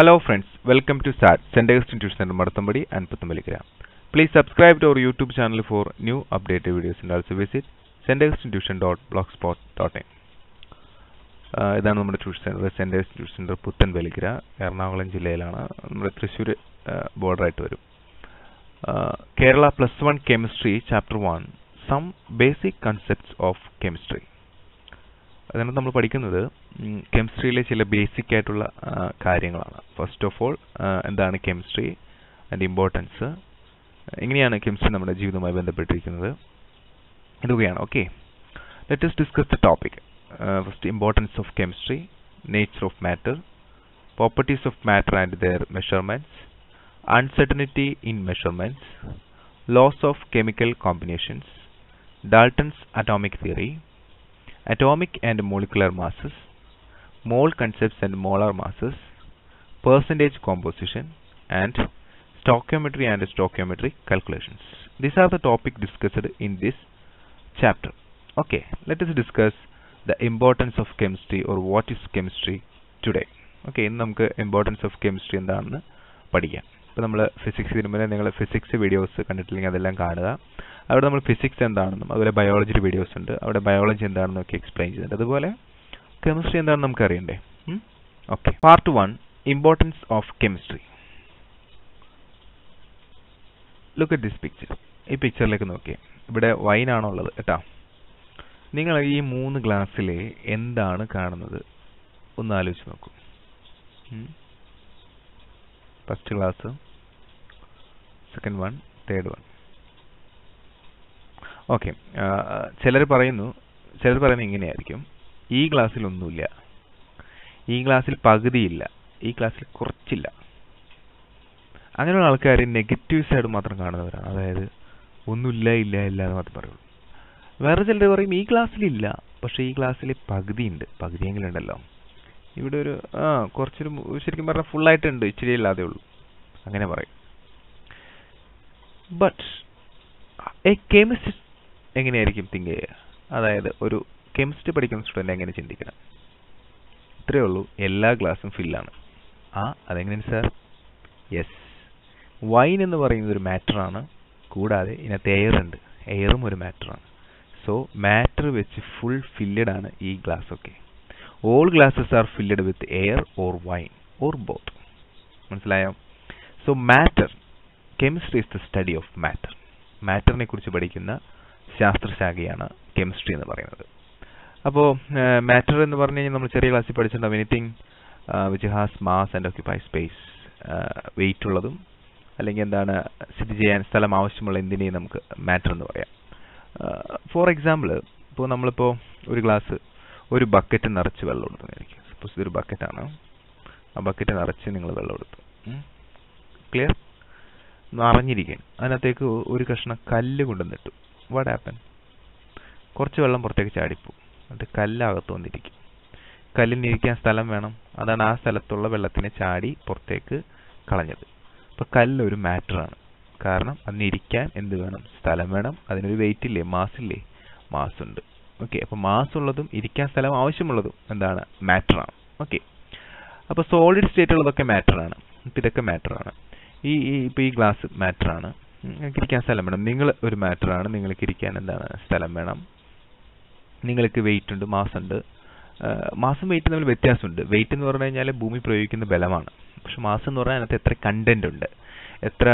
Hello friends, welcome to SAT, Center Institute Center Maratambadi and Puthambalikkara. Please subscribe to our YouTube channel for new updated videos and also visit centerinstitution.blogspot.in. ആഹ് ഇതാണ് നമ്മുടെ tuition centre centre tuition centre Puthenvelikkara Ernakulam ജില്ലയിലാണ് നമ്മുടെ തൃശ്ശൂർ ബോർഡറായിട്ട് വരും ആഹ് Kerala plus one chemistry chapter one some basic concepts of chemistry അതിനകത്ത് നമ്മൾ പഠിക്കുന്നത് കെമിസ്ട്രിയിലെ ചില ബേസിക് ആയിട്ടുള്ള ആ, കാര്യങ്ങളാണ് ഫസ്റ്റ് ഓഫ് ഓൾ എന്താണ് കെമിസ്ട്രി അതിൻ്റെ ഇമ്പോർട്ടൻസ് എങ്ങനെയാണ് കെമിസ്ട്രി നമ്മുടെ ജീവിതവുമായി ബന്ധപ്പെട്ടിരിക്കുന്നത് ഇതൊക്കെയാണ് okay let us discuss the topic first importance of chemistry nature of matter properties of matter and their measurements uncertainty in measurements, laws of chemical combinations, Dalton's atomic theory, atomic and molecular masses, mole concepts and molar masses, percentage composition, and stoichiometry and stoichiometric calculations. These are the topic discussed in this chapter. Okay, let us discuss the importance of chemistry or what is chemistry today. Okay, ഇന്ന് നമുക്ക് importance of chemistry എന്താണെന്ന് പഠിക്കാം ഇപ്പോൾ നമ്മൾ physics വരുമ്പോൾ നിങ്ങൾ physics videos കണ്ടിട്ടില്ലെങ്കിൽ അതെല്ലാം കാണുക അവിടെ നമ്മൾ ഫിസിക്സ് എന്താണെന്നും അതുപോലെ ബയോളജിയുടെ വീഡിയോസ് ഉണ്ട് അവിടെ ബയോളജി എന്താണെന്നും ഒക്കെ എക്സ്പ്ലെയിൻ ചെയ്യുന്നുണ്ട് അതുപോലെ കെമിസ്ട്രി എന്താണെന്ന് നമുക്ക് അറിയണ്ടേ okay part one importance of chemistry look at this picture ഈ പിക്ചറിലേക്ക് നോക്കിയേ ഇവിടെ വൈൻ ആണോ ഉള്ളത് കേട്ടോ നിങ്ങൾ ഈ മൂന്ന് ഗ്ലാസ്സിൽ എന്താണ് കാണുന്നത് ഒന്ന് ആലോചിച്ച് നോക്കൂ first glass second one third one okay ചിലർ പറയുന്നു ചിലർ പറയുന്നത് ഇങ്ങനെയായിരിക്കും ഈ ഗ്ലാസ്സിൽ ഒന്നുമില്ല ഈ ഗ്ലാസ്സിൽ പകുതിയില്ല ഈ ഗ്ലാസ്സിൽ കുറച്ചില്ല അങ്ങനെയുള്ള ആൾക്കാർ നെഗറ്റീവ് സൈഡ് മാത്രം കാണുന്നവരാണ് അതായത് ഒന്നുമില്ല ഇല്ല ഇല്ല എന്ന് മാത്രം പറയുള്ളൂ വേറെ ചിലർ പറയും ഈ ഗ്ലാസ്സിലില്ല പക്ഷേ ഈ ഗ്ലാസ്സിൽ പകുതിയുണ്ട് പകുതിയെങ്കിലും ഉണ്ടല്ലോ ഇവിടെ ഒരു ആ കുറച്ചൊരു മു- ശരിക്കും പറഞ്ഞാൽ ഫുള്ളായിട്ടുണ്ട് ഇച്ചിരി ഇല്ലാതെ ഉള്ളൂ അങ്ങനെ പറയും ബട്ട് എ കെമിസ്റ്റ് എങ്ങനെയായിരിക്കും തിങ്ക് ചെയ്യുക അതായത് ഒരു കെമിസ്ട്രി പഠിക്കുന്ന സ്റ്റുഡൻ്റ് എങ്ങനെ ചിന്തിക്കണം ഇത്രയേ ഉള്ളൂ എല്ലാ ഗ്ലാസും ഫില്ലാണ് ആ അതെങ്ങനെയാണ് സാർ യെസ് വൈൻ എന്ന് പറയുന്നത് ഒരു മാറ്ററാണ് കൂടാതെ ഇതിനകത്ത് എയർ ഉണ്ട് എയറും ഒരു മാറ്ററാണ് സോ മാറ്റർ വെച്ച് ഫുൾ ഫില്ലഡ് ആണ് ഈ ഗ്ലാസ് ഒക്കെ all glasses are filled with air or wine or both മനസ്സിലായോ so matter chemistry is the study of matter മാറ്ററിനെ കുറിച്ച് പഠിക്കുന്ന ശാസ്ത്രശാഖയാണ് കെമിസ്ട്രി എന്ന് പറയുന്നത് അപ്പോൾ മാറ്റർ എന്ന് പറഞ്ഞു കഴിഞ്ഞാൽ നമ്മൾ ചെറിയ ക്ലാസ്സിൽ പഠിച്ചിട്ടുണ്ടാവും anything which has mass and occupy space weight ഉള്ളതും അല്ലെങ്കിൽ എന്താണ് സ്ഥിതി ചെയ്യാൻ സ്ഥലം ആവശ്യമുള്ള എന്തിനേയും നമുക്ക് മാറ്റർ എന്ന് പറയാം ഫോർ എക്സാമ്പിൾ ഇപ്പോൾ നമ്മളിപ്പോൾ ഒരു ഗ്ലാസ് ഒരു ബക്കറ്റ് നിറച്ച് വെള്ളം എടുക്കുന്നതായിരിക്കും സപ്പോസ് ഇതൊരു ബക്കറ്റാണ് ആ ബക്കറ്റ് നിറച്ച് നിങ്ങൾ വെള്ളം എടുത്തു ക്ലിയർ നിറഞ്ഞിരിക്കാൻ അതിനകത്തേക്ക് ഒരു കഷ്ണം കല്ല് കൊണ്ടുവന്നിട്ടു വാട്ട് ആപ്പൻ കുറച്ച് വെള്ളം പുറത്തേക്ക് ചാടിപ്പോവും എന്നിട്ട് കല്ലകത്ത് വന്നിരിക്കും കല്ലിന് ഇരിക്കാൻ സ്ഥലം വേണം അതാണ് ആ സ്ഥലത്തുള്ള വെള്ളത്തിനെ ചാടി പുറത്തേക്ക് കളഞ്ഞത് അപ്പോൾ കല്ലൊരു മാറ്ററാണ് കാരണം അതിന് ഇരിക്കാൻ എന്ത് വേണം സ്ഥലം വേണം അതിനൊരു വെയിറ്റ് ഇല്ലേ മാസ് ഇല്ലേ മാസ് ഉണ്ട് ഓക്കെ അപ്പോൾ മാസ് ഉള്ളതും ഇരിക്കാൻ സ്ഥലം ആവശ്യമുള്ളതും എന്താണ് മാറ്ററാണ് ഓക്കെ അപ്പോൾ സോളിഡ് സ്റ്റേറ്റ് ഉള്ളതൊക്കെ മാറ്ററാണ് ഇപ്പം ഇതൊക്കെ മാറ്ററാണ് ഈ ഈ ഇപ്പോൾ ഈ ഗ്ലാസ് മാറ്ററാണ് നിങ്ങൾക്ക് ഇരിക്കാൻ സ്ഥലം വേണം നിങ്ങൾ ഒരു മാറ്ററാണ് നിങ്ങൾക്ക് ഇരിക്കാൻ എന്താണ് സ്ഥലം വേണം നിങ്ങൾക്ക് വെയിറ്റ് ഉണ്ട് മാസ് ഉണ്ട് മാസം വെയിറ്റ് തമ്മിൽ വ്യത്യാസമുണ്ട് വെയിറ്റ് എന്ന് പറഞ്ഞു കഴിഞ്ഞാൽ ഭൂമി പ്രയോഗിക്കുന്ന ബലമാണ് പക്ഷെ മാസം എന്ന് പറഞ്ഞാൽ അതിനകത്ത് എത്ര കണ്ടന്റ് ഉണ്ട് എത്ര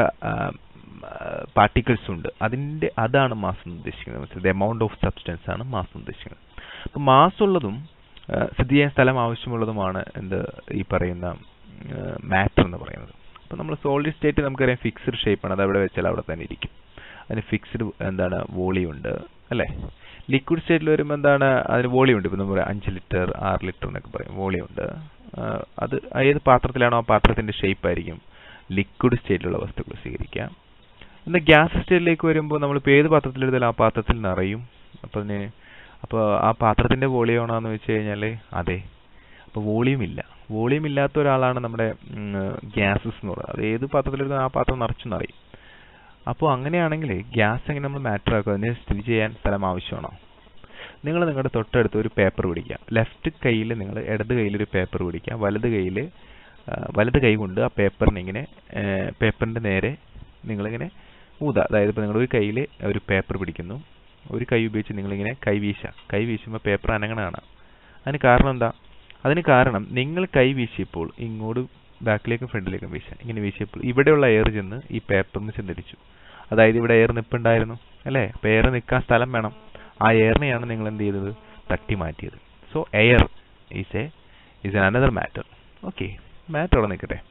പാർട്ടിക്കിൾസ് ഉണ്ട് അതിൻ്റെ അതാണ് മാസം എന്ന് ഉദ്ദേശിക്കുന്നത് ദ എമൗണ്ട് ഓഫ് സബ്സ്റ്റൻസ് ആണ് മാസം ഉദ്ദേശിക്കുന്നത് അപ്പോൾ മാസ് ഉള്ളതും ആ, സ്ഥിതി ചെയ്യാൻ സ്ഥലം ആവശ്യമുള്ളതുമാണ് എന്ത് ഈ പറയുന്ന മാറ്റർ എന്ന് പറയുന്നത് അപ്പോൾ നമ്മൾ സോളിഡ് സ്റ്റേറ്റ് നമുക്കറിയാം ഫിക്സ്ഡ് ഷേപ്പാണ് അത് അവിടെ വെച്ചാൽ അവിടെ തന്നെ ഇരിക്കും അതിന് ഫിക്സ്ഡ് എന്താണ് വോളിയം ഉണ്ട് അല്ലേ ലിക്വിഡ് സ്റ്റേറ്റിൽ വരുമ്പോൾ എന്താണ് അതിന് വോളിയം ഉണ്ട് ഇപ്പോൾ നമ്മൾ പറയാം അഞ്ച് ലിറ്റർ ആറ് ലിറ്റർ എന്നൊക്കെ പറയും വോളിയം ഉണ്ട് ആ, അത് ഏത് പാത്രത്തിലാണോ ആ പാത്രത്തിന്റെ ഷേപ്പ് ആയിരിക്കും ലിക്വിഡ് സ്റ്റേറ്റിലുള്ള വസ്തുക്കൾ സ്വീകരിക്കുക എന്നാൽ ഗ്യാസ് സ്റ്റേറ്റിലേക്ക് വരുമ്പോൾ നമ്മളിപ്പോൾ ഏത് പാത്രത്തിലെടുത്താലും ആ പാത്രത്തിൽ നിറയും അപ്പോൾ അതിന് അപ്പോൾ ആ പാത്രത്തിന്റെ വോളിയം ആണോ എന്ന് വെച്ച് കഴിഞ്ഞാൽ അതെ അപ്പോൾ വോളിയം ഇല്ല വോളിയം ഇല്ലാത്ത ഒരാളാണ് നമ്മുടെ ഗ്യാസസ് എന്ന് പറയുന്നത് അത് ഏത് പാത്രത്തിലെടുത്താലും ആ പാത്രം നിറച്ചു നിറയും അപ്പോൾ അങ്ങനെയാണെങ്കിൽ ഗ്യാസ് എങ്ങനെ നമ്മൾ മാറ്റർ ആക്കും അതിന് സ്ഥിതി ചെയ്യാൻ സ്ഥലം ആവശ്യമാണോ നിങ്ങൾ നിങ്ങളുടെ തൊട്ടടുത്ത് ഒരു പേപ്പർ പിടിക്കുക ലെഫ്റ്റ് കയ്യിൽ നിങ്ങൾ ഇടത് കയ്യിൽ ഒരു പേപ്പർ പിടിക്കുക വലത് കയ്യിൽ വലത് കൈ കൊണ്ട് ആ പേപ്പറിനെ ഇങ്ങനെ പേപ്പറിൻ്റെ നേരെ നിങ്ങളിങ്ങനെ ഊതുക അതായത് ഇപ്പോൾ നിങ്ങൾ ഒരു കയ്യിൽ ഒരു പേപ്പർ പിടിക്കുന്നു ഒരു കൈ ഉപയോഗിച്ച് നിങ്ങളിങ്ങനെ കൈ വീശുക കൈ വീശുമ്പോൾ പേപ്പർ അനങ്ങണ കാണാം അതിന് കാരണം എന്താ അതിന് കാരണം നിങ്ങൾ കൈ വീശിയപ്പോൾ ഇങ്ങോട്ട് ബാക്കിലേക്കും ഫ്രണ്ടിലേക്കും വീശുക ഇങ്ങനെ വീശിയപ്പോൾ ഇവിടെയുള്ള എയർ ചെന്ന് ഈ പേപ്പറിന് ചെന്നടിച്ചു അതായത് ഇവിടെ എയർ നിൽപ്പുണ്ടായിരുന്നു അല്ലേ അപ്പോൾ എയർ നിൽക്കാൻ സ്ഥലം വേണം ആ എയറിനെയാണ് നിങ്ങൾ എന്ത് ചെയ്തത് തട്ടി മാറ്റിയത് so air is a is an another matter okay matter അവിടെ നിൽക്കട്ടെ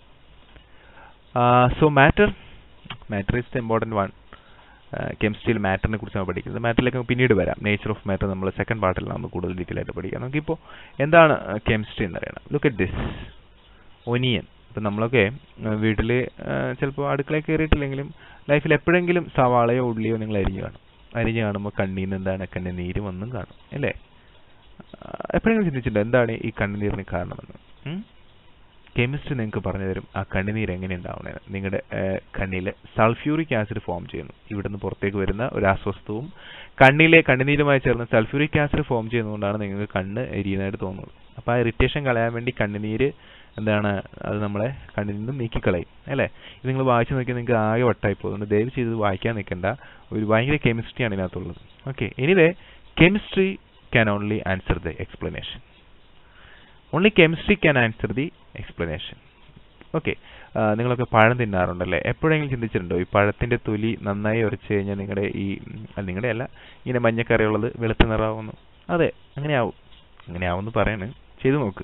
so matter matter is the important one കെമിസ്ട്രിയിൽ മാറ്ററിനെ കുറിച്ച് നമ്മൾ പഠിക്കുന്നത് മാറ്ററിലേക്ക് പിന്നീട് വരാം നേച്ചർ ഓഫ് മാറ്റർ നമ്മൾ സെക്കൻഡ് പാർട്ടിൽ നമ്മൾ കൂടുതൽ ഡീറ്റെയിൽ ആയിട്ട് പഠിക്കാം നമുക്കിപ്പോൾ എന്താണ് കെമിസ്ട്രി എന്ന് അറിയണം ലുക്ക് അറ്റ് ദിസ് ഒനിയൻ ഇപ്പം നമ്മളൊക്കെ വീട്ടിൽ ചിലപ്പോൾ അടുക്കളയിൽ കയറിയിട്ടില്ലെങ്കിലും ലൈഫിൽ എപ്പോഴെങ്കിലും സവാളയോ ഉള്ളിയോ നിങ്ങൾ അരിഞ്ഞു കാണും അരിഞ്ഞു കാണുമ്പോൾ കണ്ണീന്ന് എന്താണ് കണ്ണുനീര് വന്നും കാണും അല്ലേ എപ്പോഴെങ്കിലും ചിന്തിച്ചിട്ടുണ്ടോ എന്താണ് ഈ കണ്ണുനീരിന് കാരണമെന്ന് കെമിസ്ട്രി നിങ്ങൾക്ക് പറഞ്ഞു തരും ആ കണ്ണുനീര് എങ്ങനെ ഉണ്ടാവണേന്ന് നിങ്ങളുടെ കണ്ണിൽ സൾഫ്യൂറിക് ആസിഡ് ഫോം ചെയ്യുന്നു ഇവിടുന്ന് പുറത്തേക്ക് വരുന്ന ഒരു അസ്വസ്ഥവും കണ്ണിലെ കണ്ണുനീരുമായി ചേർന്ന് സൾഫ്യൂറിക് ആസിഡ് ഫോം ചെയ്യുന്നതുകൊണ്ടാണ് നിങ്ങൾക്ക് കണ്ണ് എരിയുന്നതായിട്ട് തോന്നുന്നത് അപ്പോൾ ആ ഇറിറ്റേഷൻ കളയാൻ വേണ്ടി കണ്ണുനീര് എന്താണ് അത് നമ്മളെ കണ്ണിൽ നിന്നും നീക്കിക്കളയും അല്ലേ ഇത് നിങ്ങൾ വായിച്ചു നോക്കിയാൽ നിങ്ങൾക്ക് ആകെ വട്ടായി പോകുന്നുണ്ട് ദയവ് ചെയ്ത് വായിക്കാൻ നിൽക്കേണ്ട ഒരു ഭയങ്കര കെമിസ്ട്രിയാണ് ഇതിനകത്തുള്ളത് okay anyway chemistry can only answer the explanation only chemistry can answer the explanation okay നിങ്ങളൊക്കെ പഴം തിന്നാറുണ്ടല്ലേ എപ്പോഴെങ്കിലും ചിന്തിച്ചിട്ടുണ്ടോ ഈ പഴത്തിന്റെ തൊലി നന്നായി ഉരച്ച് കഴിഞ്ഞാൽ നിങ്ങളുടെ ഈ നിങ്ങളുടെ അല്ല ഇങ്ങനെ മഞ്ഞക്കറിയുള്ളത് വെളുത്ത നിറാവുന്നു അതെ അങ്ങനെ ആവും അങ്ങനെ ആവുമെന്ന് പറയാണ് ചെയ്തു നോക്ക്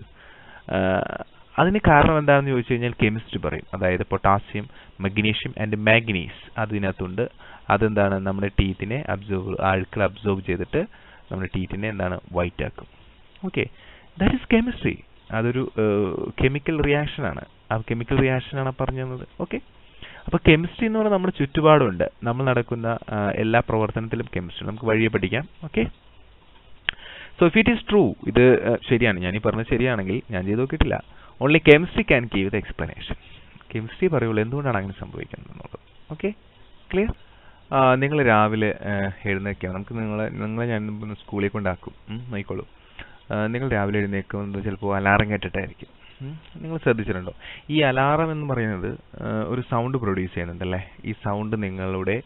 അതിന് കാരണം എന്താണെന്ന് ചോദിച്ചു കഴിഞ്ഞാൽ കെമിസ്ട്രി പറയും അതായത് പൊട്ടാസ്യം മഗ്നീഷ്യം ആൻഡ് മാഗ്നീസ് അതിനകത്തുണ്ട് അതെന്താണ് നമ്മുടെ ടീത്തിനെ അബ്സോർവ് അഴുക്കൾ അബ്സോർവ് ചെയ്തിട്ട് നമ്മുടെ ടീത്തിനെ എന്താണ് വൈറ്റ് ആക്കും ഓക്കെ ദാറ്റ് ഈസ് കെമിസ്ട്രി അതൊരു കെമിക്കൽ റിയാക്ഷൻ ആണ് ആ കെമിക്കൽ റിയാക്ഷൻ ആണ് പറഞ്ഞു തന്നത് ഓക്കെ അപ്പോൾ കെമിസ്ട്രി എന്ന് പറഞ്ഞാൽ നമ്മുടെ ചുറ്റുപാടുണ്ട് നമ്മൾ നടക്കുന്ന എല്ലാ പ്രവർത്തനത്തിലും കെമിസ്ട്രി നമുക്ക് വഴിയെ പഠിക്കാം okay so if it is true ഇത് ശരിയാണ് ഞാൻ ഈ പറഞ്ഞത് ശരിയാണെങ്കിൽ ഞാൻ ചെയ്ത് നോക്കിയിട്ടില്ല only chemistry can give the explanation chemistry പറയുള്ളൂ എന്തുകൊണ്ടാണ് അങ്ങനെ സംഭവിക്കുന്നത് എന്നുള്ളത് ഓക്കെ ക്ലിയർ നിങ്ങൾ രാവിലെ എഴുന്നേൽക്കുകയാണ് നമുക്ക് നിങ്ങളെ നിങ്ങളെ ഞാൻ സ്കൂളിൽ കൊണ്ടാക്കും നോക്കിക്കോളൂ നിങ്ങൾ രാവിലെ എഴുന്നേൽക്കുന്നത് ചിലപ്പോൾ അലാറം കേട്ടിട്ടായിരിക്കും നിങ്ങൾ ശ്രദ്ധിച്ചിട്ടുണ്ടോ ഈ അലാറം എന്ന് പറയുന്നത് ഒരു സൗണ്ട് പ്രൊഡ്യൂസ് ചെയ്യുന്നുണ്ടല്ലേ ഈ സൗണ്ട് നിങ്ങളുടെ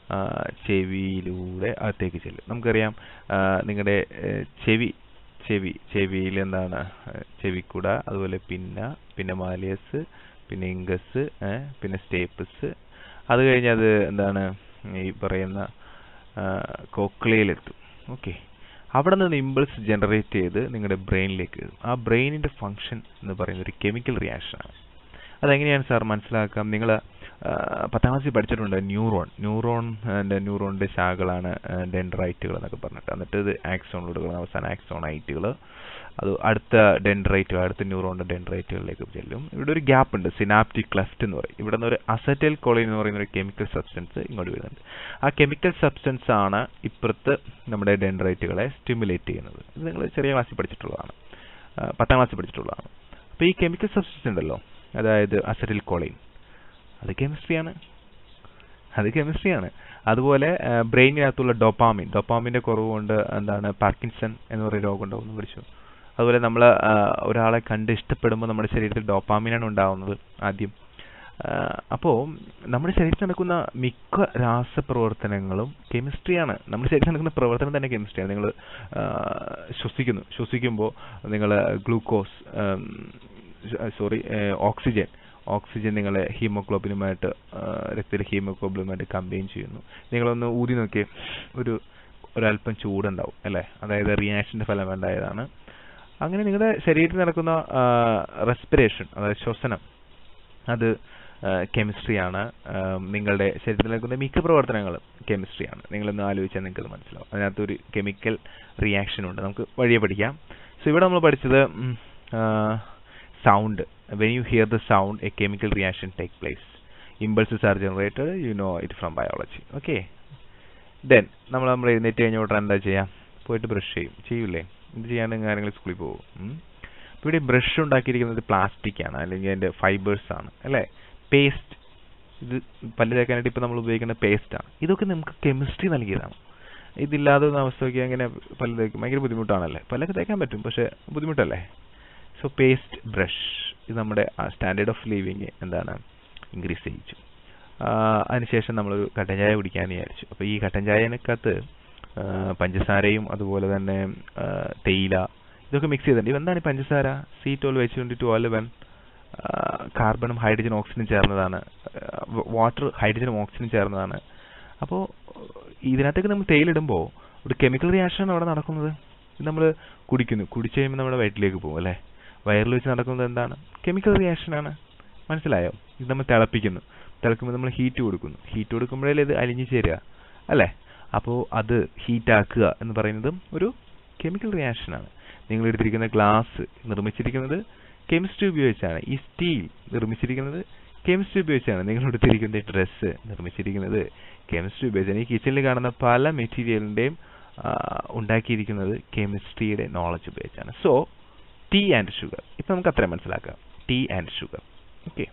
ചെവിയിലൂടെ അകത്തേക്ക് ചെല്ലും നമുക്കറിയാം നിങ്ങളുടെ ചെവി ചെവി ചെവിയിൽ എന്താണ് ചെവിക്കുട അതുപോലെ പിന്ന പിന്നെ മാലിയസ് പിന്നെ ഇംഗസ് പിന്നെ സ്റ്റേപ്പസ് അത് കഴിഞ്ഞ് അത് എന്താണ് ഈ പറയുന്ന കോക്ലിയയിലെത്തും ഓക്കെ അവിടെ നിന്ന് ഇമ്പൾസ് ജനറേറ്റ് ചെയ്ത് നിങ്ങളുടെ ബ്രെയിനിലേക്ക് എഴുതും ആ ബ്രെയിനിന്റെ ഫംഗ്ഷൻ എന്ന് പറയുന്ന ഒരു കെമിക്കൽ റിയാക്ഷനാണ് അതെങ്ങനെയാണ് സാർ മനസ്സിലാക്കാം നിങ്ങൾ പത്താം ക്ലാസ്സിൽ പഠിച്ചിട്ടുണ്ട് ന്യൂറോൺ ന്യൂറോൺ ന്യൂറോണിന്റെ ശാഖകളാണ് ഡെൻഡ്രൈറ്റുകൾ എന്നൊക്കെ പറഞ്ഞിട്ട് എന്നിട്ട് ഇത് ആക്സോണിലൂടെ അവസാനം ആക്സോണൈറ്റുകൾ അത് അടുത്ത ഡെൻഡ്രൈറ്റുകൾ അടുത്ത ന്യൂറോണിന്റെ ഡെൻഡ്രൈറ്റുകളിലേക്ക് ചെല്ലും ഇവിടെ ഒരു ഗ്യാപ്പ് ഉണ്ട് സിനാപ്റ്റിക് ക്ലഫ്റ്റ് എന്ന് പറയും ഇവിടെ നിന്ന് ഒരു അസറ്റൽ കോളിൻ എന്ന് പറയുന്ന ഒരു കെമിക്കൽ സബ്സ്റ്റൻസ് ഇങ്ങോട്ട് വരുന്നുണ്ട് ആ കെമിക്കൽ സബ്സ്റ്റൻസ് ആണ് ഇപ്പുറത്ത് നമ്മുടെ ഡെൻഡ്രൈറ്റുകളെ സ്റ്റിമുലേറ്റ് ചെയ്യുന്നത് ഇത് നിങ്ങൾ ചെറിയ ക്ലാസ്സിൽ പഠിച്ചിട്ടുള്ളതാണ് പത്താം ക്ലാസ്സിൽ പഠിച്ചിട്ടുള്ളതാണ് അപ്പോൾ ഈ കെമിക്കൽ സബ്സ്റ്റൻസ് ഉണ്ടല്ലോ അതായത് അസറ്റിൽ കോളിൻ അത് കെമിസ്ട്രിയാണ് അത് കെമിസ്ട്രിയാണ് അതുപോലെ ബ്രെയിനിനകത്തുള്ള ഡോപ്പാമിൻ ഡോപ്പാമിന്റെ കുറവ് കൊണ്ട് എന്താണ് പാർക്കിൻസൺ എന്ന് പറയുന്ന രോഗം ഉണ്ടാവുമെന്ന് പഠിച്ചു അതുപോലെ നമ്മൾ ഒരാളെ കണ്ട് ഇഷ്ടപ്പെടുമ്പോൾ നമ്മുടെ ശരീരത്തിൽ ഡോപ്പാമിനാണ് ഉണ്ടാവുന്നത് ആദ്യം അപ്പോൾ നമ്മുടെ ശരീരത്തിൽ നടക്കുന്ന മിക്ക രാസപ്രവർത്തനങ്ങളും കെമിസ്ട്രിയാണ് നമ്മുടെ ശരീരത്തിൽ നടക്കുന്ന പ്രവർത്തനം തന്നെ കെമിസ്ട്രിയാണ് നിങ്ങൾ ശ്വസിക്കുന്നു ശ്വസിക്കുമ്പോൾ നിങ്ങൾ ഗ്ലൂക്കോസ് സോറി ഓക്സിജൻ ഓക്സിജൻ നിങ്ങളെ ഹീമോഗ്ലോബിനുമായിട്ട് രക്തത്തിലെ ഹീമോഗ്ലോബിനുമായിട്ട് കമ്പൈൻ ചെയ്യുന്നു നിങ്ങളൊന്ന് ഊതി നോക്കി ഒരു ഒരല്പം ചൂടുണ്ടാവും അല്ലേ അതായത് റിയാക്ഷന്റെ ഫലം ഉണ്ടായതാണ് അങ്ങനെ നിങ്ങളുടെ ശരീരത്തിൽ നടക്കുന്ന റെസ്പിറേഷൻ അതായത് ശ്വസനം അത് കെമിസ്ട്രിയാണ് നിങ്ങളുടെ ശരീരത്തിൽ നടക്കുന്ന മിക്ക പ്രവർത്തനങ്ങളും കെമിസ്ട്രിയാണ് നിങ്ങളൊന്ന് ആലോചിച്ചാൽ നിങ്ങൾക്ക് മനസ്സിലാവും അതിനകത്ത് ഒരു കെമിക്കൽ റിയാക്ഷൻ ഉണ്ട് നമുക്ക് വഴിയെ പഠിക്കാം സോ ഇവിടെ നമ്മൾ പഠിച്ചത് sound when you hear the sound a chemical reaction take place impulses are generated you know it from biology okay then നമ്മൾ നമ്മൾ എഴുന്നേറ്റ് കഴിഞ്ഞ ഉടനെ എന്താ ചെയ്യാം പോയിട്ട് ബ്രഷ് ചെയ്യും ചെയ്യൂലേ ഇത് ചെയ്യാണ്ട് കാര്യങ്ങൾ സ്കൂളിൽ പോകും ഇവിടെ ബ്രഷ് ഉണ്ടാക്കിയിരിക്കുന്നത് പ്ലാസ്റ്റിക് ആണ് അല്ലെങ്കിൽ അതിന്റെ ഫൈബേഴ്സ് ആണ് അല്ലേ പേസ്റ്റ് ഇത് പല്ല് തേക്കാനായിട്ട് ഇപ്പൊ നമ്മൾ ഉപയോഗിക്കുന്ന പേസ്റ്റ് ആണ് ഇതൊക്കെ നമുക്ക് കെമിസ്ട്രി നൽകിയതാണ് ഇതില്ലാതെ അവസ്ഥയ്ക്ക് അങ്ങനെ പല്ല് തേക്കും ഭയങ്കര ബുദ്ധിമുട്ടാണല്ലേ പല്ലൊക്കെ തേക്കാൻ പറ്റും പക്ഷെ ബുദ്ധിമുട്ടല്ലേ സോ സോ പേസ്റ്റ് ബ്രഷ് ഇത് നമ്മുടെ സ്റ്റാൻഡേർഡ് ഓഫ് ലിവിങ് എന്താണ് ഇൻക്രീസ് ചെയ്യിച്ചു ആ, അതിനുശേഷം നമ്മളൊരു കട്ടൻ ചായ കുടിക്കാൻ വിചാരിച്ചു അപ്പോൾ ഈ കട്ടൻ ചായനകത്ത് ആ, പഞ്ചസാരയും അതുപോലെ തന്നെ ആ, തേയില ഇതൊക്കെ മിക്സ് ചെയ്തിട്ടുണ്ട് എന്താണ് ഈ പഞ്ചസാര C twelve H twenty two one കാർബണും ഹൈഡ്രജനും ഓക്സിജനും ചേർന്നതാണ് വാട്ടർ ഹൈഡ്രജനും ഓക്സിജനും ചേർന്നതാണ് അപ്പോൾ ഇതിനകത്തേക്ക് നമ്മൾ തേയിലിടുമ്പോൾ ഒരു കെമിക്കൽ റിയാക്ഷൻ അവിടെ നടക്കുന്നത് ഇത് നമ്മൾ കുടിക്കുന്നു കുടിച്ചു കഴിയുമ്പോൾ നമ്മുടെ വയറ്റിലേക്ക് പോകും അല്ലേ വയറിൽ വെച്ച് നടക്കുന്നത് എന്താണ് കെമിക്കൽ റിയാക്ഷനാണ് മനസ്സിലായോ ഇത് നമ്മൾ തിളപ്പിക്കുന്നു തിളക്കുമ്പോൾ നമ്മൾ ഹീറ്റ് കൊടുക്കുന്നു ഹീറ്റ് കൊടുക്കുമ്പോഴേ ഇത് അലിഞ്ഞു ചേരുക അല്ലേ അപ്പോൾ അത് ഹീറ്റ് ആക്കുക എന്ന് പറയുന്നതും ഒരു കെമിക്കൽ റിയാക്ഷനാണ് നിങ്ങൾ എടുത്തിരിക്കുന്ന ഗ്ലാസ് നിർമ്മിച്ചിരിക്കുന്നത് കെമിസ്ട്രി ഉപയോഗിച്ചാണ് ഈ സ്റ്റീൽ നിർമ്മിച്ചിരിക്കുന്നത് കെമിസ്ട്രി ഉപയോഗിച്ചാണ് നിങ്ങൾ എടുത്തിരിക്കുന്ന ഡ്രസ്സ് നിർമ്മിച്ചിരിക്കുന്നത് കെമിസ്ട്രി ഉപയോഗിച്ചാണ് ഈ കിച്ചണിൽ കാണുന്ന പല മെറ്റീരിയലിന്റെയും ഉണ്ടാക്കിയിരിക്കുന്നത് കെമിസ്ട്രിയുടെ നോളജ് ഉപയോഗിച്ചാണ് സോ ടീ ആൻഡ് ഷുഗർ ഇപ്പൊ നമുക്ക് അത്രയും മനസ്സിലാക്കാം ടീ ആൻഡ് ഷുഗർ ഓക്കെ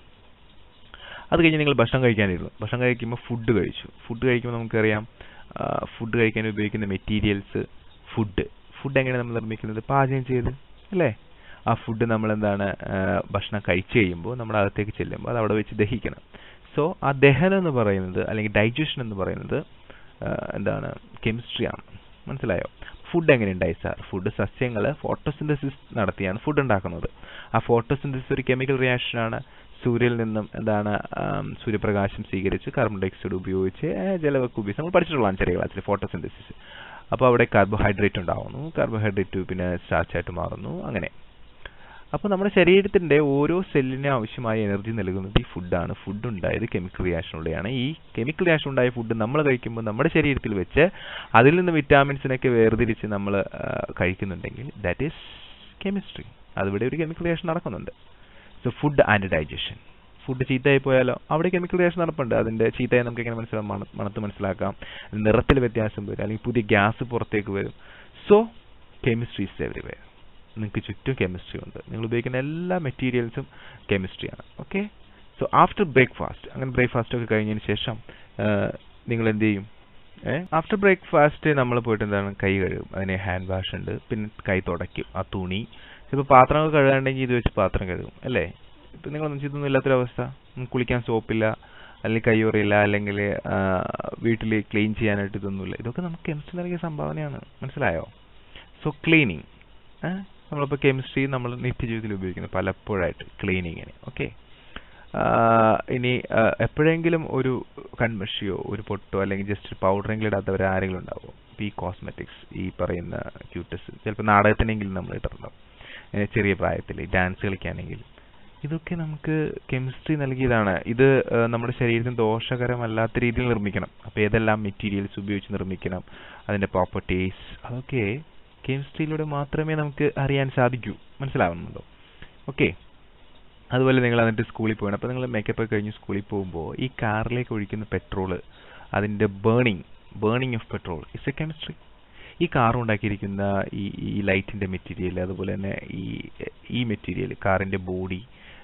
അത് കഴിഞ്ഞ് നിങ്ങൾ ഭക്ഷണം കഴിക്കാനിരുന്നു ഭക്ഷണം കഴിക്കുമ്പോൾ ഫുഡ് കഴിച്ചു ഫുഡ് കഴിക്കുമ്പോൾ നമുക്കറിയാം ഫുഡ് കഴിക്കാൻ ഉപയോഗിക്കുന്ന മെറ്റീരിയൽസ് ഫുഡ് ഫുഡ് എങ്ങനെ നമ്മൾ നിർമ്മിക്കുന്നത് പാചകം ചെയ്ത് അല്ലേ ആ ഫുഡ് നമ്മൾ എന്താണ് ആ, ഭക്ഷണം കഴിച്ചു കഴിയുമ്പോൾ നമ്മുടെ അകത്തേക്ക് ചെല്ലുമ്പോൾ അത് അവിടെ വെച്ച് ദഹിക്കണം സോ ആ ദഹനം എന്ന് പറയുന്നത് അല്ലെങ്കിൽ ഡൈജഷൻ എന്ന് പറയുന്നത് ആ, എന്താണ് കെമിസ്ട്രി ആണ് മനസ്സിലായോ ഫുഡ് എങ്ങനെ ഉണ്ടായി സാർ ഫുഡ് സസ്യങ്ങൾ ഫോട്ടോസിന്തസിസ് നടത്തിയാണ് ഫുഡ് ഉണ്ടാക്കുന്നത് ആ ഫോട്ടോസിന്തസിസ് ഒരു കെമിക്കൽ റിയാക്ഷൻ ആണ് സൂര്യനിൽ നിന്നും എന്താണ് ആം, സൂര്യപ്രകാശം സ്വീകരിച്ച് കാർബൺ ഡയോക്സൈഡ് ഉപയോഗിച്ച് ആ, ജലമൊക്കെ ഉപയോഗിച്ച് നമ്മൾ പഠിച്ചിട്ടുള്ളതാണ് ചെറിയ ക്ലാസ്സിൽ ഫോട്ടോസിന്തസിസ് അപ്പോൾ അവിടെ കാർബോഹൈഡ്രേറ്റ് ഉണ്ടാവുന്നു കാർബോഹൈഡ്രേറ്റ് പിന്നെ സ്റ്റാർച്ച് ആയിട്ട് മാറുന്നു അങ്ങനെ അപ്പോൾ നമ്മുടെ ശരീരത്തിന്റെ ഓരോ സെല്ലിന് ആവശ്യമായ എനർജി നൽകുന്നത് ഈ ഫുഡാണ് ഫുഡ് ഉണ്ടായത് കെമിക്കൽ റിയാക്ഷനിലൂടെയാണ് ഈ കെമിക്കൽ റിയാക്ഷൻ ഉണ്ടായ ഫുഡ് നമ്മൾ കഴിക്കുമ്പോൾ നമ്മുടെ ശരീരത്തിൽ വെച്ച് അതിൽ നിന്ന് വിറ്റാമിൻസിനൊക്കെ വേർതിരിച്ച് നമ്മൾ കഴിക്കുന്നുണ്ടെങ്കിൽ ദാറ്റ് ഈസ് കെമിസ്ട്രി അതിവിടെ ഒരു കെമിക്കൽ റിയാക്ഷൻ നടക്കുന്നുണ്ട് so food and digestion food ചീത്തയായി പോയാലോ അവിടെ കെമിക്കൽ റിയാക്ഷൻ നടപ്പുണ്ട് അതിന്റെ ചീത്തയായി നമുക്ക് എങ്ങനെ മനസ്സിലാക്കാം മണ- മണത്ത് മനസ്സിലാക്കാം നിറത്തിൽ വ്യത്യാസം വരും അല്ലെങ്കിൽ പുതിയ ഗ്യാസ് പുറത്തേക്ക് വരും സോ കെമിസ്ട്രി ഇസ് എവറിവെയർ നിങ്ങൾക്ക് ചുറ്റും കെമിസ്ട്രി ഉണ്ട് നിങ്ങൾ ഉപയോഗിക്കുന്ന എല്ലാ മെറ്റീരിയൽസും കെമിസ്ട്രിയാണ് ഓക്കെ സോ ആഫ്റ്റർ ബ്രേക്ക്ഫാസ്റ്റ് അങ്ങനെ ബ്രേക്ക്ഫാസ്റ്റ് ഒക്കെ കഴിഞ്ഞതിന് ശേഷം നിങ്ങൾ എന്ത് ചെയ്യും ആഫ്റ്റർ ബ്രേക്ക്ഫാസ്റ്റ് നമ്മൾ പോയിട്ട് എന്താണ് കൈ കഴുകും അതിന് ഹാൻഡ് വാഷ് ഉണ്ട് പിന്നെ കൈ തുടയ്ക്കും ആ തുണി ഇപ്പോൾ പാത്രങ്ങൾ കഴുകാണ്ടെങ്കിൽ ഇത് വെച്ച് പാത്രം കഴുകും അല്ലേ ഇപ്പം നിങ്ങളൊന്നും ചെയ്തൊന്നും ഇല്ലാത്തൊരവസ്ഥ ഉം, കുളിക്കാൻ സോപ്പില്ല അല്ലെങ്കിൽ കയ്യോറിയില്ല അല്ലെങ്കിൽ വീട്ടിൽ ക്ലീൻ ചെയ്യാനായിട്ട് ഇതൊന്നുമില്ല ഇതൊക്കെ നമുക്ക് കെമിസ്ട്രി നൽകിയ സംഭാവനയാണ് മനസ്സിലായോ സോ ക്ലീനിങ് നമ്മളിപ്പോൾ കെമിസ്ട്രി നമ്മൾ നിത്യജീവിതത്തിൽ ഉപയോഗിക്കുന്നത് പലപ്പോഴായിട്ട് ക്ലീനിങ്ങിന് ഓക്കെ ഇനി ആ, എപ്പോഴെങ്കിലും ഒരു കൺമഷിയോ ഒരു പൊട്ടോ അല്ലെങ്കിൽ ജസ്റ്റ് പൗഡറെങ്കിലും ഇടാത്തവർ ആരെങ്കിലും ഉണ്ടാവും ഈ കോസ്മെറ്റിക്സ് ഈ പറയുന്ന ക്യൂട്ടസ് ചിലപ്പോൾ നാടകത്തിനെങ്കിലും നമ്മൾ ഇട്ടിട്ടുണ്ടാവും ഏ, ചെറിയ പ്രായത്തിൽ ഡാൻസ് കളിക്കാനെങ്കിൽ ഇതൊക്കെ നമുക്ക് കെമിസ്ട്രി നൽകിയതാണ് ഇത് ആ, നമ്മുടെ ശരീരത്തിന് ദോഷകരമല്ലാത്ത രീതിയിൽ നിർമ്മിക്കണം അപ്പോൾ ഏതെല്ലാം മെറ്റീരിയൽസ് ഉപയോഗിച്ച് നിർമ്മിക്കണം അതിന്റെ പ്രോപ്പർട്ടീസ് അതൊക്കെ കെമിസ്ട്രിയിലൂടെ മാത്രമേ നമുക്ക് അറിയാൻ സാധിക്കൂ മനസ്സിലാവുന്നുണ്ടോ ഓക്കെ അതുപോലെ നിങ്ങൾ എന്നിട്ട് സ്കൂളിൽ പോകണം അപ്പോൾ നിങ്ങൾ മേക്കപ്പ് ഒക്കെ കഴിഞ്ഞ് സ്കൂളിൽ പോകുമ്പോൾ ഈ കാറിലേക്ക് ഒഴിക്കുന്ന പെട്രോൾ അതിന്റെ burning burning of petrol is a chemistry ഈ കാർ ഉണ്ടാക്കിയിരിക്കുന്ന ഈ ഈ ലൈറ്റിന്റെ മെറ്റീരിയൽ അതുപോലെ തന്നെ ഈ ഈ മെറ്റീരിയൽ കാറിന്റെ ബോഡി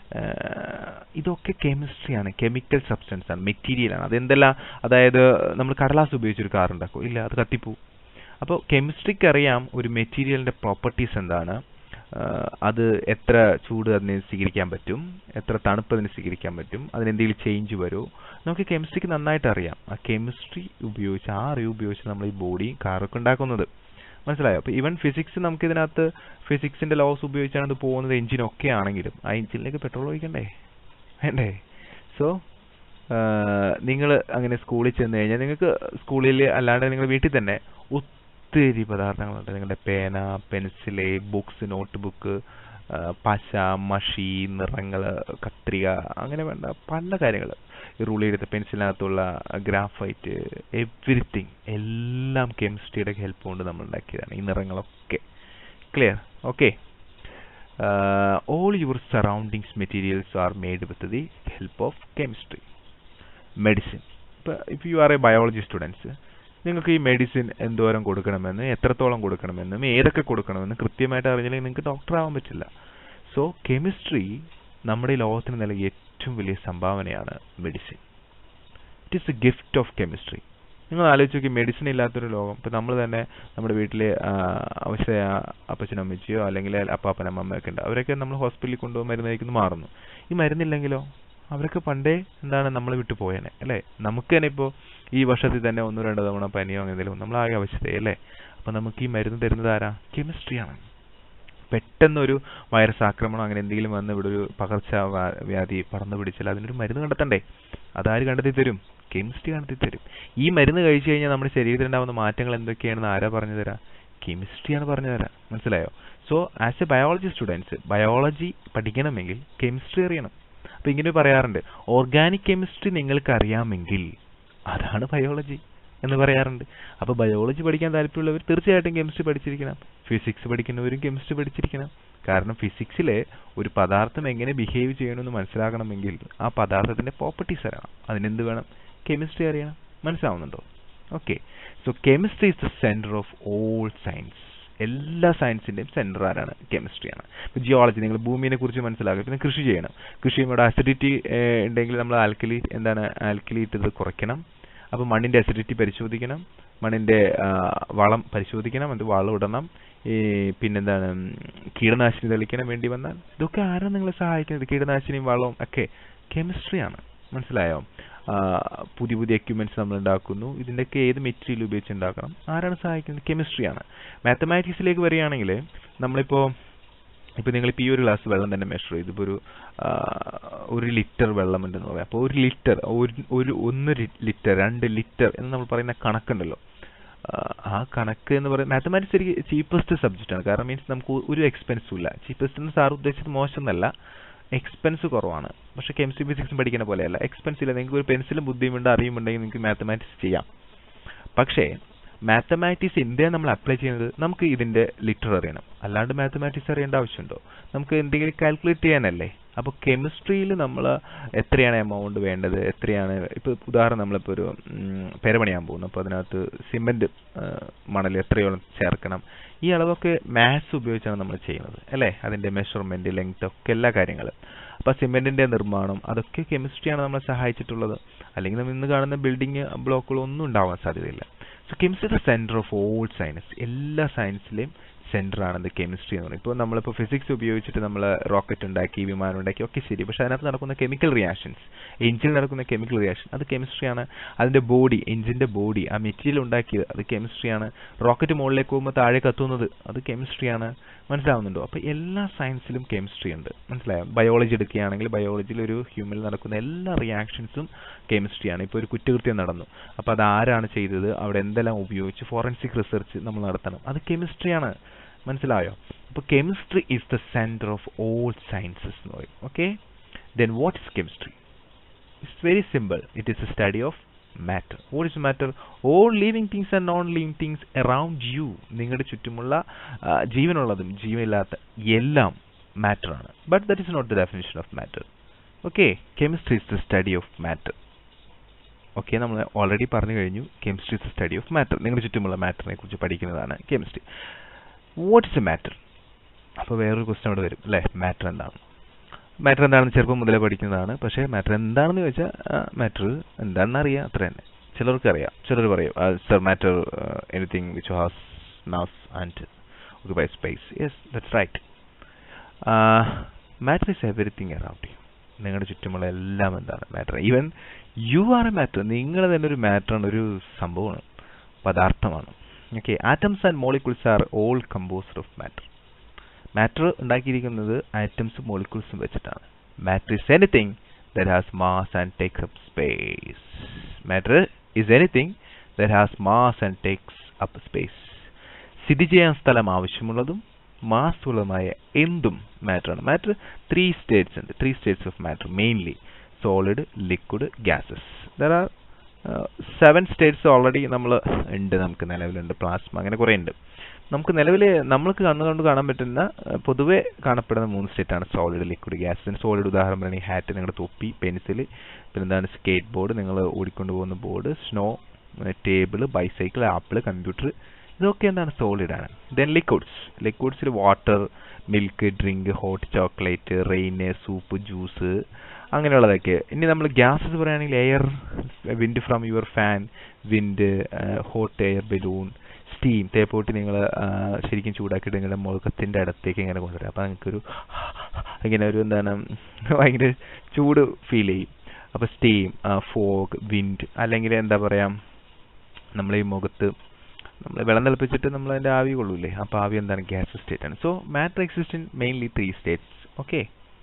ഇതൊക്കെ കെമിസ്ട്രിയാണ് കെമിക്കൽ സബ്സ്റ്റൻസ് ആണ് മെറ്റീരിയൽ ആണ് അതെന്തെല്ലാം അതായത് നമ്മൾ കടലാസ് ഉപയോഗിച്ചൊരു കാർ ഉണ്ടാക്കും ഇല്ല അത് കത്തിപ്പോവും അപ്പോൾ കെമിസ്ട്രിക്ക് അറിയാം ഒരു മെറ്റീരിയലിന്റെ പ്രോപ്പർട്ടീസ് എന്താണ് ആഹ് അത് എത്ര ചൂട് അതിന് സ്വീകരിക്കാൻ പറ്റും എത്ര തണുപ്പ് അതിന് സ്വീകരിക്കാൻ പറ്റും അതിന് എന്തെങ്കിലും ചേഞ്ച് വരുമോ നമുക്ക് കെമിസ്ട്രിക്ക് നന്നായിട്ട് അറിയാം ആ കെമിസ്ട്രി ഉപയോഗിച്ച് ആ അറിവ് ഉപയോഗിച്ച് നമ്മൾ ഈ ബോഡി കാറൊക്കെ ഉണ്ടാക്കുന്നത് മനസ്സിലായോ അപ്പൊ ഈവൻ ഫിസിക്സ് നമുക്ക് ഇതിനകത്ത് ഫിസിക്സിന്റെ ലോസ് ഉപയോഗിച്ചാണ് ഇത് പോകുന്നത് എഞ്ചിൻ ഒക്കെ ആണെങ്കിലും ആ എഞ്ചിനിലേക്ക് പെട്രോൾ ഒഴിക്കണ്ടേ വേണ്ടേ സോ നിങ്ങൾ അങ്ങനെ സ്കൂളിൽ ചെന്ന് കഴിഞ്ഞാൽ നിങ്ങൾക്ക് സ്കൂളിൽ അല്ലാണ്ട് നിങ്ങൾ വീട്ടിൽ തന്നെ ഒത്തിരി പദാർത്ഥങ്ങളുണ്ട് നിങ്ങളുടെ പേന പെൻസില് ബുക്സ് നോട്ട് ബുക്ക് പശ മഷി നിറങ്ങൾ കത്രിക അങ്ങനെ വേണ്ട പല കാര്യങ്ങൾ ഈ റൂൾ ചെയ്ത പെൻസിലിനകത്തുള്ള ഗ്രാഫൈറ്റ് എവറിത്തിങ് എല്ലാം കെമിസ്ട്രിയുടെ ഹെൽപ്പ് കൊണ്ട് നമ്മൾ ഉണ്ടാക്കിയതാണ് ഈ നിറങ്ങളൊക്കെ clear okay all your surroundings materials are made with the help of chemistry medicine ഇപ്പൊ if you are a biology students നിങ്ങൾക്ക് ഈ മെഡിസിൻ എന്തോരം കൊടുക്കണമെന്ന് എത്രത്തോളം കൊടുക്കണമെന്നും ഏതൊക്കെ കൊടുക്കണമെന്നും കൃത്യമായിട്ട് അറിഞ്ഞില്ലെങ്കിൽ നിങ്ങൾക്ക് ഡോക്ടർ ആവാൻ പറ്റില്ല സോ കെമിസ്ട്രി നമ്മുടെ ഈ ലോകത്തിന് നൽകിയ ഏറ്റവും വലിയ സംഭാവനയാണ് medicine it is a gift of chemistry നിങ്ങൾ ആലോചിച്ച് നോക്കി മെഡിസിൻ ഇല്ലാത്തൊരു ലോകം ഇപ്പം നമ്മൾ തന്നെ നമ്മുടെ വീട്ടിൽ അവസ്ഥ അപ്പച്ചനും അമ്മച്ചിയോ അല്ലെങ്കിൽ അപ്പാപ്പൻ അമ്മമ്മയൊക്കെ ഉണ്ട് അവരൊക്കെ നമ്മൾ ഹോസ്പിറ്റലിൽ കൊണ്ടുപോകും മരുന്ന് കഴിക്കുന്നു മാറുന്നു ഈ മരുന്നില്ലെങ്കിലോ അവരൊക്കെ പണ്ടേ എന്താണ് നമ്മൾ വിട്ടു പോയേനെ അല്ലേ നമുക്ക് തന്നെ ഇപ്പോൾ ഈ വർഷത്തിൽ തന്നെ ഒന്നോ രണ്ടോ തവണ പനിയോ എന്തെങ്കിലും നമ്മൾ ആകെ ആവശ്യതയെ അല്ലേ അപ്പം നമുക്ക് ഈ മരുന്ന് തരുന്നത് ആരാ കെമിസ്ട്രിയാണ് പെട്ടെന്നൊരു വൈറസ് ആക്രമണം അങ്ങനെ എന്തെങ്കിലും വന്ന് ഇവിടെ ഒരു പകർച്ച വ്യാധി പടർന്നു പിടിച്ചാൽ അതിനൊരു മരുന്ന് കണ്ടെത്തണ്ടേ അതാര് കണ്ടെത്തി തരും കെമിസ്ട്രി കണ്ടെത്തി തരും ഈ മരുന്ന് കഴിച്ചു കഴിഞ്ഞാൽ നമ്മുടെ ശരീരത്തിൽ ഉണ്ടാകുന്ന മാറ്റങ്ങൾ എന്തൊക്കെയാണെന്ന് ആരാ പറഞ്ഞു തരാം കെമിസ്ട്രിയാണ് പറഞ്ഞു തരാം മനസ്സിലായോ so as a biology students biology പഠിക്കണമെങ്കിൽ കെമിസ്ട്രി അറിയണം അപ്പൊ ഇങ്ങനെ പറയാറുണ്ട് ഓർഗാനിക് കെമിസ്ട്രി നിങ്ങൾക്ക് അറിയാമെങ്കിൽ അതാണ് ബയോളജി എന്ന് പറയാറുണ്ട് അപ്പോൾ ബയോളജി പഠിക്കാൻ താല്പര്യമുള്ളവർ തീർച്ചയായിട്ടും കെമിസ്ട്രി പഠിച്ചിരിക്കണം ഫിസിക്സ് പഠിക്കുന്നവരും കെമിസ്ട്രി പഠിച്ചിരിക്കണം കാരണം ഫിസിക്സിലെ ഒരു പദാർത്ഥം എങ്ങനെ ബിഹേവ് ചെയ്യണമെന്ന് മനസ്സിലാക്കണമെങ്കിൽ ആ പദാർത്ഥത്തിന്റെ പ്രോപ്പർട്ടീസ് അറിയണം അതിനെന്ത് വേണം കെമിസ്ട്രി അറിയണം മനസ്സിലാവുന്നുണ്ടോ okay so chemistry is the centre of all science എല്ലാ സയൻസിന്റെയും സെന്റർ ആരാണ് കെമിസ്ട്രിയാണ് ഇപ്പോൾ ജിയോളജി നിങ്ങൾ ഭൂമിയെ കുറിച്ച് മനസ്സിലാക്കുക പിന്നെ കൃഷി ചെയ്യണം കൃഷിയുടെ അസിഡിറ്റി ഉണ്ടെങ്കിൽ നമ്മൾ ആൽക്കലി എന്താണ് ആൽക്കലി ഇട്ടത് കുറയ്ക്കണം അപ്പോൾ മണ്ണിന്റെ അസിഡിറ്റി പരിശോധിക്കണം മണ്ണിന്റെ വളം പരിശോധിക്കണം അത് വളം ഇടണം ഈ പിന്നെന്താണ് കീടനാശിനി തെളിക്കണം വേണ്ടി വന്നാൽ ഇതൊക്കെ ആരാണ് നിങ്ങളെ സഹായിക്കുന്നത് കീടനാശിനിയും വളവും ഒക്കെ കെമിസ്ട്രിയാണ് മനസ്സിലായോ പുതിയ പുതിയ എക്യുപ്മെന്റ്സ് നമ്മൾ ഉണ്ടാക്കുന്നു ഇതിന്റെയൊക്കെ ഏത് മെറ്റീരിയൽ ഉപയോഗിച്ച് ഉണ്ടാക്കണം ആരാണ് സഹായിക്കുന്നത് കെമിസ്ട്രിയാണ് മാത്തമാറ്റിക്സിലേക്ക് വരികയാണെങ്കിൽ നമ്മളിപ്പോ ഇപ്പൊ നിങ്ങൾ ഈ ഒരു ഗ്ലാസ് വെള്ളം തന്നെ മെഷർ ചെയ്തു ഇപ്പോൾ ഒരു ഒരു ലിറ്റർ വെള്ളം ഉണ്ടെന്ന് പറയാം അപ്പോൾ ഒരു ലിറ്റർ ഒരു ഒരു ഒന്ന് ലിറ്റർ രണ്ട് ലിറ്റർ എന്ന് നമ്മൾ പറയുന്ന കണക്കുണ്ടല്ലോ ആ കണക്ക് എന്ന് പറയുന്നത് മാത്തമാറ്റിക്സ് എനിക്ക് ചീപ്പസ്റ്റ് സബ്ജക്റ്റ് ആണ് കാരണം മീൻസ് നമുക്ക് ഒരു എക്സ്പെൻസും ഇല്ല ചീപ്പസ്റ്റ് എന്ന് സാർ ഉദ്ദേശിച്ചത് മോശം എന്നല്ല എക്സ്പെൻസ് കുറവാണ് പക്ഷെ കെമിസ്ട്രി ഫിസിക്സും പഠിക്കുന്ന പോലെയല്ല എക്സ്പെൻസ് ഇല്ല നിങ്ങൾക്ക് ഒരു പെൻസിലും ബുദ്ധിയുമുണ്ട് അറിയുമുണ്ടെങ്കിൽ നിങ്ങൾക്ക് മാത്തമാറ്റിക്സ് ചെയ്യാം പക്ഷേ മാത്തമാറ്റിക്സ് എന്തിനാണ് നമ്മൾ അപ്ലൈ ചെയ്യുന്നത് നമുക്ക് ഇതിന്റെ ലിറ്റർ അറിയണം അല്ലാണ്ട് മാത്തമാറ്റിക്സ് അറിയേണ്ട ആവശ്യമുണ്ടോ നമുക്ക് എന്തെങ്കിലും കാൽക്കുലേറ്റ് ചെയ്യാനല്ലേ അപ്പോൾ കെമിസ്ട്രിയിൽ നമ്മൾ എത്രയാണ് എമൗണ്ട് വേണ്ടത് എത്രയാണ് ഇപ്പോൾ ഉദാഹരണം നമ്മളിപ്പോൾ ഒരു പെര പണിയാൻ പോകുന്നു അപ്പോൾ അതിനകത്ത് സിമെന്റ് മണൽ എത്രയോളം ചേർക്കണം ഈ അളവൊക്കെ മാത്സ് ഉപയോഗിച്ചാണ് നമ്മൾ ചെയ്യുന്നത് അല്ലേ അതിന്റെ മെഷർമെന്റ് ലെങ്ത് ഒക്കെ എല്ലാ കാര്യങ്ങളും അപ്പോൾ സിമെന്റിന്റെ നിർമ്മാണം അതൊക്കെ കെമിസ്ട്രിയാണ് നമ്മളെ സഹായിച്ചിട്ടുള്ളത് അല്ലെങ്കിൽ നമ്മൾ ഇന്ന് കാണുന്ന ബിൽഡിംഗ് ബ്ലോക്കുകളൊന്നും ഉണ്ടാവാൻ സാധ്യതയില്ല so chemistry the centre of all science എല്ലാ സയൻസിലെയും സെന്റർ ആണ് കെമിസ്ട്രി എന്ന് പറയുന്നത് ഇപ്പോൾ നമ്മളിപ്പോൾ ഫിസിക്സ് ഉപയോഗിച്ചിട്ട് നമ്മൾ റോക്കറ്റ് ഉണ്ടാക്കി വിമാനം ഉണ്ടാക്കി ഒക്കെ ശരി പക്ഷെ അതിനകത്ത് നടക്കുന്ന കെമിക്കൽ റിയാക്ഷൻസ് എഞ്ചിനിൽ നടക്കുന്ന കെമിക്കൽ റിയാക്ഷൻ അത് കെമിസ്ട്രിയാണ് അതിന്റെ ബോഡി എഞ്ചിന്റെ ബോഡി ആ മെറ്റീരിയൽ ഉണ്ടാക്കിയത് അത് കെമിസ്ട്രിയാണ് റോക്കറ്റ് മുകളിലേക്ക് പോകുമ്പോൾ താഴെ കത്തുന്നത് അത് കെമിസ്ട്രിയാണ് മനസ്സിലാവുന്നുണ്ടോ അപ്പോൾ എല്ലാ സയൻസിലും കെമിസ്ട്രി ഉണ്ട് മനസ്സിലായോ ബയോളജി എടുക്കുകയാണെങ്കിൽ ബയോളജിയിൽ ഒരു ഹ്യൂമനിൽ നടക്കുന്ന എല്ലാ റിയാക്ഷൻസും കെമിസ്ട്രിയാണ് ഇപ്പോൾ ഒരു കുറ്റകൃത്യം നടന്നു അപ്പോൾ അത് ആരാണ് ചെയ്തത് അവിടെ എന്തെല്ലാം ഉപയോഗിച്ച് ഫോറൻസിക് റിസർച്ച് നമ്മൾ നടത്തണം അത് കെമിസ്ട്രിയാണ് മനസ്സിലായോ അപ്പോൾ chemistry is the centre of all sciences എന്ന് പറയും okay then what is chemistry it's very simple it is a study of matter what is matter all living things and non living things around you നിങ്ങളുടെ ചുറ്റുമുള്ള ജീവനുള്ളതും ജീവനില്ലാത്ത എല്ലാം matter ആണ് but that is not the definition of matter okay chemistry is the study of matter okay നമ്മൾ already പറഞ്ഞു കഴിഞ്ഞു chemistry is the study of matter നിങ്ങളുടെ ചുറ്റുമുള്ള മാറ്ററിനെ കുറിച്ച് പഠിക്കുന്നതാണ് chemistry what is a matter അപ്പോൾ വേറൊരു ക്വസ്റ്റൻ അവിടെ വരും അല്ലേ മാറ്റർ എന്താണ് മാറ്റർ എന്താണെന്ന് ചെറുപ്പം മുതലേ പഠിക്കുന്നതാണ് പക്ഷേ മാറ്റർ എന്താണെന്ന് ചോദിച്ചാൽ മാറ്റർ എന്താണെന്ന് അറിയാം അത്ര തന്നെ ചിലർക്ക് അറിയാം ചിലർ പറയും sir matter anything which has mass and occupy space yes that's right uh, matter is everything around you നിങ്ങളുടെ ചുറ്റുമുള്ള എല്ലാം എന്താണ് matter even you are a matter നിങ്ങൾ തന്നെ ഒരു മാറ്ററാണ് ഒരു സംഭവമാണ് പദാർത്ഥമാണ് okay atoms and molecules are all composed of matter matter ഉണ്ടാക്കിയിരിക്കുന്നത് ആറ്റംസും മോളിക്യൂൾസും വെച്ചിട്ടാണ് matter is anything that has mass and takes up space matter is anything that has mass and takes up space സ്ഥിതി ചെയ്യാൻ സ്ഥലം ആവശ്യമുള്ളതും മാസ് ഉള്ളതുമായ എന്തും മാറ്റർ ആണ് മാറ്റർ ത്രീ സ്റ്റേറ്റ്സ് ഉണ്ട് three states of matter mainly solid liquid gases there are seven states already നമ്മൾ ഉണ്ട് നമുക്ക് നിലവിലുണ്ട് പ്ലാസ്മ അങ്ങനെ കുറേ ഉണ്ട് നമുക്ക് നിലവിൽ നമ്മൾക്ക് കണ്ണുകൊണ്ട് കാണാൻ പറ്റുന്ന പൊതുവെ കാണപ്പെടുന്ന മൂന്ന് സ്റ്റേറ്റ് ആണ് സോളിഡ് ലിക്വിഡ് ഗ്യാസ് സോളിഡ് ഉദാഹരണം പറയുകയാണെങ്കിൽ ഹാറ്റ് നിങ്ങളുടെ തൊപ്പി പെൻസിൽ പിന്നെന്താണ് സ്കേറ്റ് ബോർഡ് നിങ്ങൾ ഓടിക്കൊണ്ടു പോകുന്ന board snow table bicycle apple computer ഇതൊക്കെ എന്താണ് സോളിഡ് ആണ് ദെൻ ലിക്വിഡ്സ് ലിക്വിഡ്സിൽ water milk drink hot chocolate rain soup juice അങ്ങനെയുള്ളതൊക്കെ ഇനി നമ്മൾ ഗ്യാസസ് പറയുകയാണെങ്കിൽ air wind from your fan wind hot air balloon steam teapot നിങ്ങൾ ശരിക്കും ചൂടാക്കിയിട്ട് നിങ്ങളുടെ മുഖത്തിൻ്റെ അടുത്തേക്ക് ഇങ്ങനെ കൊണ്ടുവരാം അപ്പോൾ നിങ്ങൾക്കൊരു ഇങ്ങനെ ഒരു എന്താണ് ഭയങ്കര ചൂട് ഫീൽ ചെയ്യും അപ്പോൾ സ്റ്റീം ഫോഗ് വിൻഡ് അല്ലെങ്കിൽ എന്താ പറയുക നമ്മൾ ഈ മുഖത്ത് നമ്മൾ വെള്ളം തിളപ്പിച്ചിട്ട് നമ്മൾ അതിൻ്റെ ആവി കൊള്ളൂലേ അപ്പോൾ ആവി എന്താണ് ഗ്യാസ് സ്റ്റേറ്റ് ആണ് so matter exist in mainly three states okay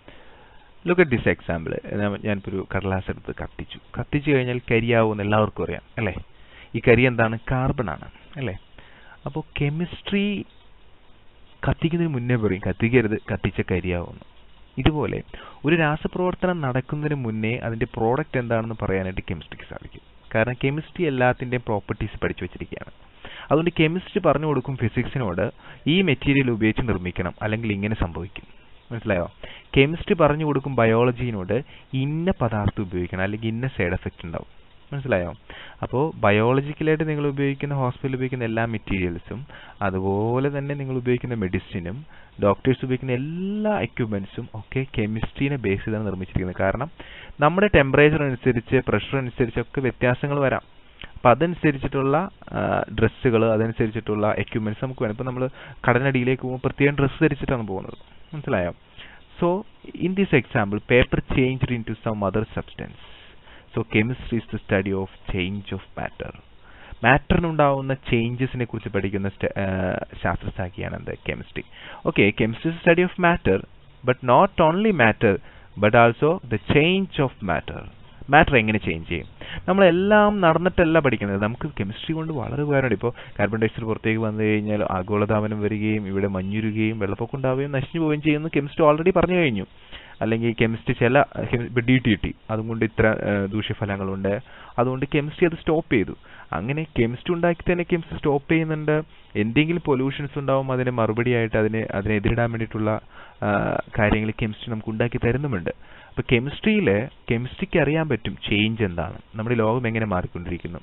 look at this example ഞാനിപ്പോൾ ഒരു കടലാസ് എടുത്ത് കത്തിച്ചു കത്തിച്ചു കഴിഞ്ഞാൽ കരിയാവുമെന്ന് എല്ലാവർക്കും അറിയാം അല്ലേ ഈ കരി എന്താണ് കാർബൺ ആണ് അല്ലേ അപ്പോൾ കെമിസ്ട്രി കത്തിക്കുന്നതിന് മുന്നേ പറയും കത്തിക്കരുത് കത്തിച്ച കരിയാവുമെന്ന് ഇതുപോലെ ഒരു രാസപ്രവർത്തനം നടക്കുന്നതിന് മുന്നേ അതിൻ്റെ പ്രോഡക്റ്റ് എന്താണെന്ന് പറയാനായിട്ട് കെമിസ്ട്രിക്ക് സാധിക്കും കാരണം കെമിസ്ട്രി എല്ലാത്തിൻ്റെയും പ്രോപ്പർട്ടീസ് പഠിച്ചു വെച്ചിരിക്കുകയാണ് അതുകൊണ്ട് കെമിസ്ട്രി പറഞ്ഞു കൊടുക്കും ഫിസിക്സിനോട് ഈ മെറ്റീരിയൽ ഉപയോഗിച്ച് നിർമ്മിക്കണം അല്ലെങ്കിൽ ഇങ്ങനെ സംഭവിക്കും മനസ്സിലായോ കെമിസ്ട്രി പറഞ്ഞു കൊടുക്കും ബയോളജിനോട് ഇന്ന പദാർത്ഥം ഉപയോഗിക്കണം അല്ലെങ്കിൽ ഇന്ന സൈഡ് എഫക്റ്റ് ഉണ്ടാവും മനസ്സിലായോ അപ്പോൾ ബയോളജിക്കലായിട്ട് നിങ്ങൾ ഉപയോഗിക്കുന്ന ഹോസ്പിറ്റലിൽ ഉപയോഗിക്കുന്ന എല്ലാ മെറ്റീരിയൽസും അതുപോലെ തന്നെ നിങ്ങൾ ഉപയോഗിക്കുന്ന മെഡിസിനും ഡോക്ടേഴ്സ് ഉപയോഗിക്കുന്ന എല്ലാ എക്യുപ്മെന്റ്സും ഒക്കെ കെമിസ്ട്രീനെ ബേസ് ചെയ്താണ് നിർമ്മിച്ചിരിക്കുന്നത് കാരണം നമ്മുടെ ടെമ്പറേച്ചർ അനുസരിച്ച് പ്രഷർ അനുസരിച്ചൊക്കെ വ്യത്യാസങ്ങൾ വരാം അപ്പം അതനുസരിച്ചിട്ടുള്ള ഡ്രസ്സുകൾ അതനുസരിച്ചിട്ടുള്ള എക്യുപ്മെന്റ്സ് നമുക്ക് വേണം ഇപ്പം നമ്മൾ കടനടിയിലേക്ക് പോകുമ്പോൾ പ്രത്യേകം ഡ്രസ്സ് ധരിച്ചിട്ടാണ് പോകുന്നത് മനസ്സിലായോ so in this example paper change in to some other substance so chemistry is the study of change of matter മാറ്ററിനുണ്ടാവുന്ന ചേഞ്ചസിനെ കുറിച്ച് പഠിക്കുന്ന ശാസ്ത്രശാഖയാണ് എന്ത് chemistry okay chemistry is study of matter but not only matter but also the change of matter matter എങ്ങനെ change ചെയ്യും നമ്മളെല്ലാം നടന്നിട്ടല്ല പഠിക്കുന്നത് നമുക്ക് കെമിസ്ട്രി കൊണ്ട് വളരെ ഉപകാരമുണ്ട് ഇപ്പോൾ കാർബൺ ഡയോക്സൈഡ് പുറത്തേക്ക് വന്നു കഴിഞ്ഞാൽ ആഗോളതാപനം വരികയും ഇവിടെ മഞ്ഞുരുകയും വെള്ളപ്പൊക്കം ഉണ്ടാവുകയും നശിച്ചു പോവുകയും ചെയ്യുന്നു കെമിസ്ട്രി ഓൾറെഡി പറഞ്ഞു കഴിഞ്ഞു അല്ലെങ്കിൽ കെമിസ്ട്രി ചില ഡി ടി ടി അതുകൊണ്ട് ഇത്ര ദൂഷ്യഫലങ്ങളുണ്ട് അതുകൊണ്ട് കെമിസ്ട്രി അത് സ്റ്റോപ്പ് ചെയ്തു അങ്ങനെ കെമിസ്ട്രി ഉണ്ടാക്കി തന്നെ കെമിസ്ട്രി സ്റ്റോപ്പ് ചെയ്യുന്നുണ്ട് എന്തെങ്കിലും പൊല്യൂഷൻസ് ഉണ്ടാവും അതിന് മറുപടിയായിട്ട് അതിനെ അതിനെ എതിരിടാൻ വേണ്ടിയിട്ടുള്ള കാര്യങ്ങൾ കെമിസ്ട്രി നമുക്ക് ഉണ്ടാക്കി തരുന്നുമുണ്ട് അപ്പൊ കെമിസ്ട്രിയിൽ കെമിസ്ട്രിക്ക് അറിയാൻ പറ്റും ചേഞ്ച് എന്താണ് നമ്മുടെ ലോകം എങ്ങനെ മാറിക്കൊണ്ടിരിക്കുന്നു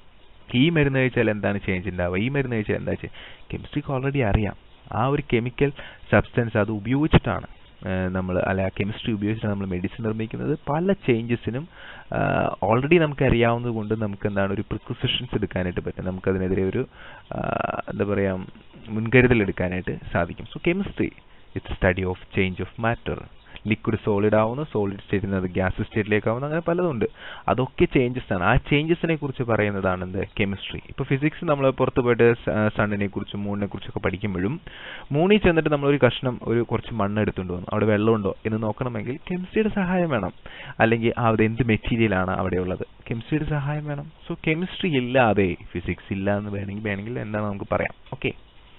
ഈ മരുന്ന് കഴിച്ചാൽ എന്താണ് ചേഞ്ച് ഉണ്ടാവുക ഈ മരുന്ന് കഴിച്ചാൽ എന്താ കെമിസ്ട്രിക്ക് ഓൾറെഡി അറിയാം ആ ഒരു കെമിക്കൽ സബ്സ്റ്റൻസ് അത് ഉപയോഗിച്ചിട്ടാണ് നമ്മൾ അല്ല കെമിസ്ട്രി ഉപയോഗിച്ചിട്ടാണ് നമ്മൾ മെഡിസിൻ നിർമ്മിക്കുന്നത് പല ചേഞ്ചസിനും ഓൾറെഡി നമുക്ക് അറിയാവുന്നത് കൊണ്ട് നമുക്ക് എന്താണ് ഒരു പ്രിക്കോസിഷൻസ് എടുക്കാനായിട്ട് പറ്റും നമുക്കതിനെതിരെ ഒരു എന്താ പറയുക മുൻകരുതൽ എടുക്കാനായിട്ട് സാധിക്കും so chemistry it's study of change of matter liquid solid ആവുന്നു സോളിഡ് സ്റ്റേറ്റിൽ നിന്ന് അത് ഗ്യാസ് സ്റ്റേറ്റിലേക്ക് ആവുന്നു അങ്ങനെ പലതുണ്ട് അതൊക്കെ ചേഞ്ചസ് ആണ് ആ ചേഞ്ചസിനെ കുറിച്ച് പറയുന്നതാണ് എന്ത് കെമിസ്ട്രി ഇപ്പോൾ ഫിസിക്സ് നമ്മൾ പുറത്ത് പോയിട്ട് സണ്ണിനെ കുറിച്ചും മൂണിനെ കുറിച്ചൊക്കെ പഠിക്കുമ്പോഴും മൂണിൽ ചെന്നിട്ട് നമ്മൾ ഒരു കഷ്ണം ഒരു കുറച്ച് മണ്ണ് എടുത്തുകൊണ്ട് വന്നു അവിടെ വെള്ളമുണ്ടോ എന്ന് നോക്കണമെങ്കിൽ കെമിസ്ട്രിയുടെ സഹായം വേണം അല്ലെങ്കിൽ അവിടെ എന്ത് മെറ്റീരിയൽ ആണ് അവിടെ ഉള്ളത് കെമിസ്ട്രിയുടെ സഹായം വേണം സോ കെമിസ്ട്രി ഇല്ലാതെ ഫിസിക്സ് ഇല്ല എന്ന് വേണമെങ്കിൽ വേണമെങ്കിൽ എന്താണ് നമുക്ക് പറയാം ഓക്കെ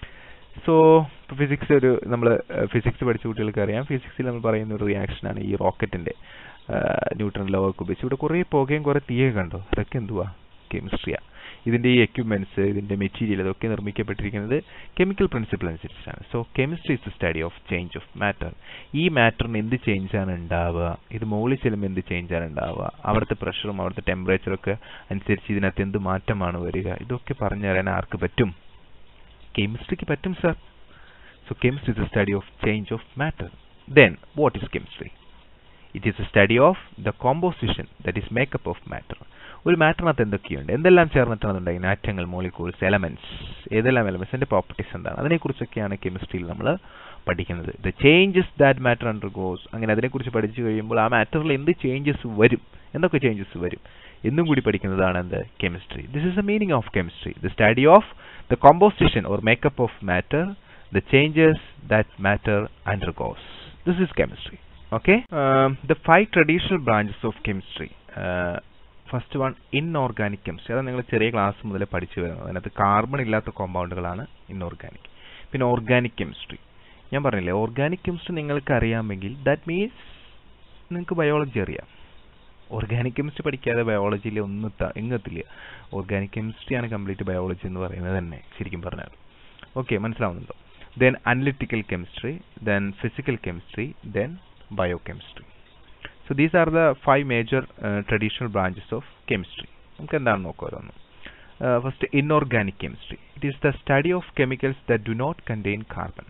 സോ ഫിസിക്സ് ഒരു നമ്മൾ ഫിസിക്സ് പഠിച്ച കുട്ടികൾക്ക് അറിയാം ഫിസിക്സിൽ നമ്മൾ പറയുന്ന ഒരു റിയാക്ഷനാണ് ഈ റോക്കറ്റിന്റെ ന്യൂട്രൺ ലോ ഒക്കെ ഉപയോഗിച്ച് ഇവിടെ കുറേ പുകയും കുറേ തീയൊക്കെ കണ്ടോ അതൊക്കെ എന്തുവാ കെമിസ്ട്രിയാ ഇതിന്റെ ഈ എക്യുപ്മെന്റ്സ് ഇതിന്റെ മെറ്റീരിയൽ ഇതൊക്കെ നിർമ്മിക്കപ്പെട്ടിരിക്കുന്നത് കെമിക്കൽ പ്രിൻസിപ്പിൾ അനുസരിച്ചാണ് so chemistry is the study of change of matter ഈ മാറ്ററിന് എന്ത് ചേഞ്ച് ആണ് ഉണ്ടാവുക ഇത് മുകളിൽ ചെല്ലുമ്പോൾ എന്ത് ചേഞ്ച് ആണ് ഉണ്ടാവുക അവിടുത്തെ പ്രഷറും അവിടുത്തെ ടെമ്പറേച്ചറും ഒക്കെ അനുസരിച്ച് ഇതിനകത്ത് എന്ത് മാറ്റമാണ് വരിക ഇതൊക്കെ പറഞ്ഞു തരാൻ ആർക്ക് പറ്റും കെമിസ്ട്രിക്ക് പറ്റും sir so chemistry is a study of change of matter then what is chemistry it is a study of the composition that is makeup of matter ഒരു മാറ്ററിനകത്ത് എന്തൊക്കെയുണ്ട് എന്തെല്ലാം ചേർന്നിട്ടാണ് ഉണ്ടായിരുന്നത് ആറ്റങ്ങൾ മോളിക്യൂൾസ് എലമെന്റ്സ് ഏതെല്ലാം എലമെന്റ്സിന്റെ പ്രോപ്പർട്ടീസ് എന്താണ് അതിനെക്കുറിച്ചൊക്കെയാണ് കെമിസ്ട്രിയിൽ നമ്മൾ പഠിക്കുന്നത് the changes that matter undergoes അങ്ങനെ അതിനെക്കുറിച്ച് പഠിച്ചു കഴിയുമ്പോൾ ആ മാറ്ററിൽ എന്ത് ചേഞ്ചസ് വരും എന്തൊക്കെ ചേഞ്ചസ് വരും എന്നും കൂടി പഠിക്കുന്നതാണ് എന്ത് chemistry this is the meaning of chemistry the study of the composition or makeup of matter, the changes that matter undergoes. This is chemistry. Okay. Um, the five traditional branches of chemistry. Uh, first one inorganic chemistry അത് നിങ്ങൾ ചെറിയ class മുതലേ പഠിച്ചു വരുന്നത് അതിനകത്ത് carbon ഇല്ലാത്ത കോമ്പൗണ്ടുകളാണ് inorganic പിന്നെ ഓർഗാനിക് കെമിസ്ട്രി ഞാൻ പറഞ്ഞില്ലേ ഓർഗാനിക് കെമിസ്ട്രി നിങ്ങൾക്ക് അറിയാമെങ്കിൽ ദാറ്റ് മീൻസ് നിങ്ങൾക്ക് ബയോളജി അറിയാം ഓർഗാനിക് കെമിസ്ട്രി പഠിക്കാതെ ബയോളജിയിൽ ഒന്നും എങ്ങത്തില്ല ഓർഗാനിക് കെമിസ്ട്രിയാണ് കംപ്ലീറ്റ് ബയോളജി എന്ന് പറയുന്നത് തന്നെ ശരിക്കും പറഞ്ഞാൽ ഓക്കെ മനസ്സിലാവുന്നുണ്ടോ then analytical chemistry then physical chemistry then biochemistry so these are the five major traditional branches of chemistry നമുക്ക് എന്താണെന്ന് നോക്കാം ഓരോന്ന് first inorganic chemistry it is the study of chemicals the do not contain carbon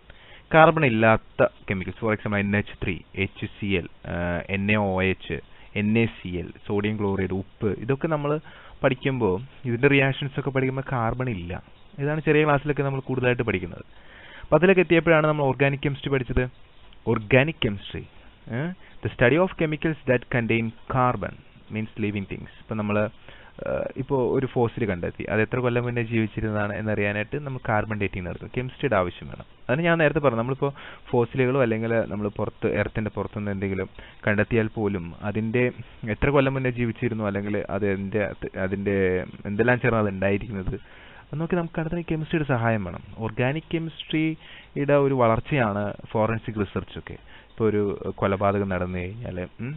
carbon ഇല്ലാത്ത chemicals for example N H three H C L N A O H N A C L sodium chloride ഉപ്പ് ഇതൊക്കെ നമ്മൾ പഠിക്കുമ്പോൾ ഇതിന്റെ reactions ഒക്കെ പഠിക്കുമ്പോൾ carbon ഇല്ല ഇതാണ് ചെറിയ ക്ലാസ്സിലൊക്കെ നമ്മൾ കൂടുതലായിട്ട് പഠിക്കുന്നത് അപ്പോൾ അതിലൊക്കെ എത്തിയപ്പോഴാണ് നമ്മൾ ഓർഗാനിക് കെമിസ്ട്രി പഠിച്ചത് organic chemistry the study of chemicals that contain carbon means living things ഇപ്പം നമ്മൾ ഇപ്പോൾ ഒരു ഫോസിൽ കണ്ടെത്തി അത് എത്ര കൊല്ലം മുന്നേ ജീവിച്ചിരുന്നതാണ് എന്നറിയാനായിട്ട് നമ്മൾ കാർബൺ ഡേറ്റിംഗ് നടത്തും കെമിസ്ട്രിയുടെ ആവശ്യം വേണം അതിന് ഞാൻ നേരത്തെ പറഞ്ഞു നമ്മളിപ്പോൾ ഫോസിലുകളോ അല്ലെങ്കിൽ നമ്മൾ പുറത്ത് എർത്തിന്റെ പുറത്തുനിന്ന് എന്തെങ്കിലും കണ്ടെത്തിയാൽ പോലും അതിന്റെ എത്ര കൊല്ലം മുന്നേ ജീവിച്ചിരുന്നു അല്ലെങ്കിൽ അത് അതിന്റെ അതിന്റെ എന്തെല്ലാം ചേർന്ന് അത് ഉണ്ടായിരിക്കുന്നത് നോക്കി നമുക്ക് കണ്ടെത്താൻ കെമിസ്ട്രിയുടെ സഹായം വേണം ഓർഗാനിക് കെമിസ്ട്രിയുടെ ഒരു വളർച്ചയാണ് ഫോറൻസിക് റിസർച്ച് ഒക്കെ ഇപ്പോൾ ഒരു കൊലപാതകം നടന്നു കഴിഞ്ഞാൽ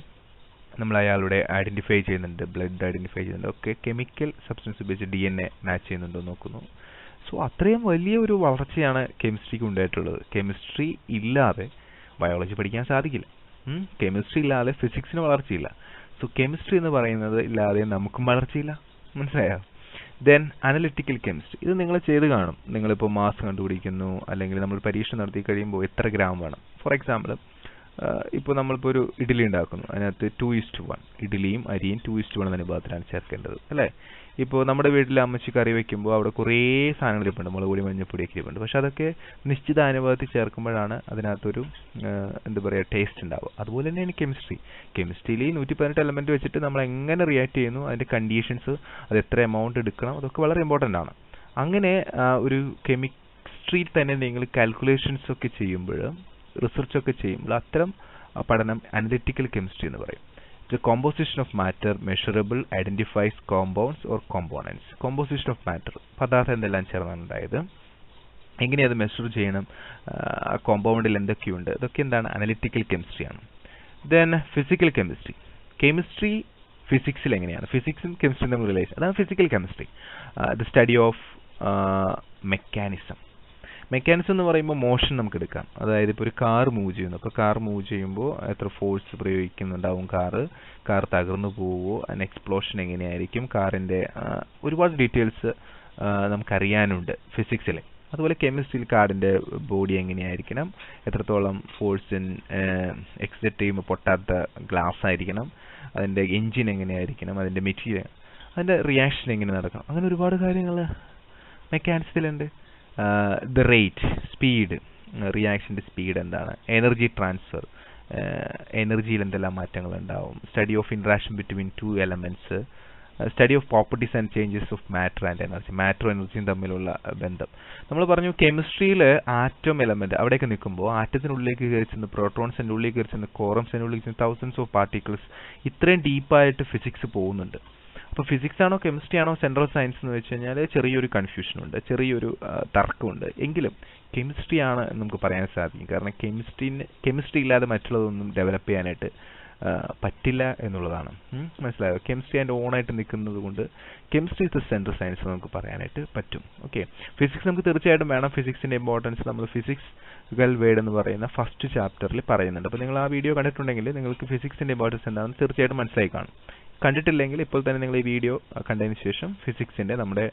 നമ്മൾ അയാളുടെ ഐഡന്റിഫൈ ചെയ്യുന്നുണ്ട് ബ്ലഡ് ഐഡന്റിഫൈ ചെയ്യുന്നുണ്ട് ഒക്കെ കെമിക്കൽ സബ്സ്റ്റൻസ് ഉപയോഗിച്ച് ഡി എൻ എ മാച്ച് ചെയ്യുന്നുണ്ടോ നോക്കുന്നു സോ അത്രയും വലിയ ഒരു വളർച്ചയാണ് കെമിസ്ട്രിക്ക് ഉണ്ടായിട്ടുള്ളത് കെമിസ്ട്രി ഇല്ലാതെ ബയോളജി പഠിക്കാൻ സാധിക്കില്ല കെമിസ്ട്രി ഇല്ലാതെ ഫിസിക്സിന് വളർച്ചയില്ല സോ കെമിസ്ട്രി എന്ന് പറയുന്നത് ഇല്ലാതെ നമുക്കും വളർച്ചയില്ല മനസ്സിലായോ ദെൻ അനലിറ്റിക്കൽ കെമിസ്ട്രി ഇത് നിങ്ങൾ ചെയ്ത് കാണും നിങ്ങളിപ്പോൾ മാസ് കണ്ടുപിടിക്കുന്നു അല്ലെങ്കിൽ നമ്മൾ പരീക്ഷ നടത്തി കഴിയുമ്പോൾ എത്ര ഗ്രാം വേണം ഫോർ എക്സാമ്പിൾ ഇപ്പോൾ നമ്മളിപ്പോൾ ഒരു ഇഡ്ഡലി ഉണ്ടാക്കുന്നു അതിനകത്ത് ടു ഇസ്റ്റ് വൺ ഇഡ്ഡലിയും അരിയും ടു ഇസ്റ്റ് വൺ എന്ന അനുപാതത്തിലാണ് ചേർക്കേണ്ടത് അല്ലേ ഇപ്പോൾ നമ്മുടെ വീട്ടിൽ അമ്മച്ചി കറി വെക്കുമ്പോൾ അവിടെ കുറേ സാധനങ്ങൾ ഇരിപ്പുണ്ട് മുളക് പൊടി മഞ്ഞപ്പൊടിയൊക്കെ ഇരിപ്പുണ്ട് പക്ഷെ അതൊക്കെ നിശ്ചിത അനുപാതത്തിൽ ചേർക്കുമ്പോഴാണ് അതിനകത്തൊരു എന്താ പറയുക ടേസ്റ്റ് ഉണ്ടാവുക അതുപോലെ തന്നെയാണ് കെമിസ്ട്രി കെമിസ്ട്രിയിൽ നൂറ്റി പതിനെട്ട് എലമെന്റ് വെച്ചിട്ട് നമ്മൾ എങ്ങനെ റിയാക്ട് ചെയ്യുന്നു അതിന്റെ കണ്ടീഷൻസ് അത് എത്ര എമൗണ്ട് എടുക്കണം അതൊക്കെ വളരെ ഇമ്പോർട്ടൻ്റ് ആണ് അങ്ങനെ ഒരു കെമിസ്ട്രിയിൽ തന്നെ നിങ്ങൾ കാൽക്കുലേഷൻസ് ഒക്കെ ചെയ്യുമ്പോൾ റിസർച്ച് ഒക്കെ ചെയ്യുമ്പോൾ അത്തരം പഠനം അനലിറ്റിക്കൽ കെമിസ്ട്രി എന്ന് പറയും the composition of matter measurable identifies compounds or components composition of matter പദാർത്ഥം എന്തെല്ലാം ചേർന്നാണ് ഉണ്ടായത് എങ്ങനെ അത് മെഷർ ചെയ്യണം കോമ്പൗണ്ടിൽ എന്തൊക്കെയുണ്ട് ഇതൊക്കെ എന്താണ് അനലിറ്റിക്കൽ കെമിസ്ട്രിയാണ് ദെൻ ഫിസിക്കൽ കെമിസ്ട്രി കെമിസ്ട്രി ഫിസിക്സിൽ എങ്ങനെയാണ് ഫിസിക്സും കെമിസ്ട്രിയും തമ്മിൽ റിലേഷൻ അതാണ് physical chemistry the study of mechanism mechanism എന്ന് പറയുമ്പോൾ മോഷൻ നമുക്ക് എടുക്കാം അതായത് ഇപ്പോൾ ഒരു കാർ മൂവ് ചെയ്യുന്നു അപ്പോൾ കാർ മൂവ് ചെയ്യുമ്പോൾ എത്ര ഫോഴ്സ് പ്രയോഗിക്കുന്നുണ്ടാവും കാറ് കാർ തകർന്നു പോവുമോ അതിന് എക്സ്പ്ലോഷൻ എങ്ങനെയായിരിക്കും കാറിന്റെ ഒരുപാട് ഡീറ്റെയിൽസ് നമുക്കറിയാനുണ്ട് ഫിസിക്സിൽ അതുപോലെ കെമിസ്ട്രിയിൽ കാറിന്റെ ബോഡി എങ്ങനെയായിരിക്കണം എത്രത്തോളം ഫോഴ്സ് എക്സിറ്റ് ചെയ്യുമ്പോൾ പൊട്ടാത്ത ഗ്ലാസ് ആയിരിക്കണം അതിന്റെ എഞ്ചിൻ എങ്ങനെയായിരിക്കണം അതിന്റെ മെറ്റീരിയൽ അതിന്റെ റിയാക്ഷൻ എങ്ങനെ നടക്കണം അങ്ങനെ ഒരുപാട് കാര്യങ്ങൾ മെക്കാനിക്സിലുണ്ട് ദ റേറ്റ് സ്പീഡ് റിയാക്ഷന്റെ സ്പീഡ് എന്താണ് എനർജി ട്രാൻസ്ഫർ എനർജിയിൽ എന്തെല്ലാം മാറ്റങ്ങൾ ഉണ്ടാവും study of interaction between two elements study of properties and changes of matter and energy മാറ്ററും എനർജിയും തമ്മിലുള്ള ബന്ധം നമ്മൾ പറഞ്ഞു കെമിസ്ട്രിയിൽ ആറ്റം എലമെന്റ് അവിടെയൊക്കെ നിൽക്കുമ്പോൾ ആറ്റത്തിനുള്ളിലേക്ക് കയറി ചെന്ന് പ്രോട്ടോൺസിന്റെ ഉള്ളിൽ കയറി ചെന്ന് കോറംസിന്റെ ഉള്ളിൽ ചെന്ന് തൗസൻഡ്സ് ഓഫ് പാർട്ടിക്കിൾസ് ഇത്രയും ഡീപ്പായിട്ട് ഫിസിക്സ് പോകുന്നുണ്ട് അപ്പോൾ ഫിസിക്സ് ആണോ കെമിസ്ട്രി ആണോ സെൻട്രൽ സയൻസ് എന്ന് വെച്ച് കഴിഞ്ഞാൽ ചെറിയൊരു കൺഫ്യൂഷൻ ഉണ്ട് ചെറിയൊരു തർക്കമുണ്ട് എങ്കിലും കെമിസ്ട്രി ആണ് എന്ന് നമുക്ക് പറയാൻ സാധിക്കും കാരണം കെമിസ്ട്രീന് കെമിസ്ട്രി ഇല്ലാതെ മറ്റുള്ളതൊന്നും ഡെവലപ്പ് ചെയ്യാനായിട്ട് പറ്റില്ല എന്നുള്ളതാണ് മനസ്സിലായോ കെമിസ്ട്രി അതിൻ്റെ ഓണായിട്ട് നിൽക്കുന്നത് കൊണ്ട് chemistry is the central science നമുക്ക് പറയാനായിട്ട് പറ്റും ഓക്കെ ഫിസിക്സ് നമുക്ക് തീർച്ചയായിട്ടും വേണം ഫിസിക്സിന്റെ ഇമ്പോർട്ടൻസ് നമ്മൾ ഫിസിക്സ് ഗൽ വേർഡ് എന്ന് പറയുന്ന ഫസ്റ്റ് ചാപ്റ്ററിൽ പറയുന്നുണ്ട് അപ്പോൾ നിങ്ങൾ ആ വീഡിയോ കണ്ടിട്ടുണ്ടെങ്കിൽ നിങ്ങൾക്ക് ഫിസിക്സിന്റെ ഇമ്പോർട്ടൻസ് എന്താണെന്ന് തീർച്ചയായിട്ടും മനസ്സിലായി കാണും കണ്ടിട്ടില്ലെങ്കിൽ ഇപ്പോൾ തന്നെ നിങ്ങൾ ഈ വീഡിയോ കണ്ടതിന് ശേഷം ഫിസിക്സിന്റെ നമ്മുടെ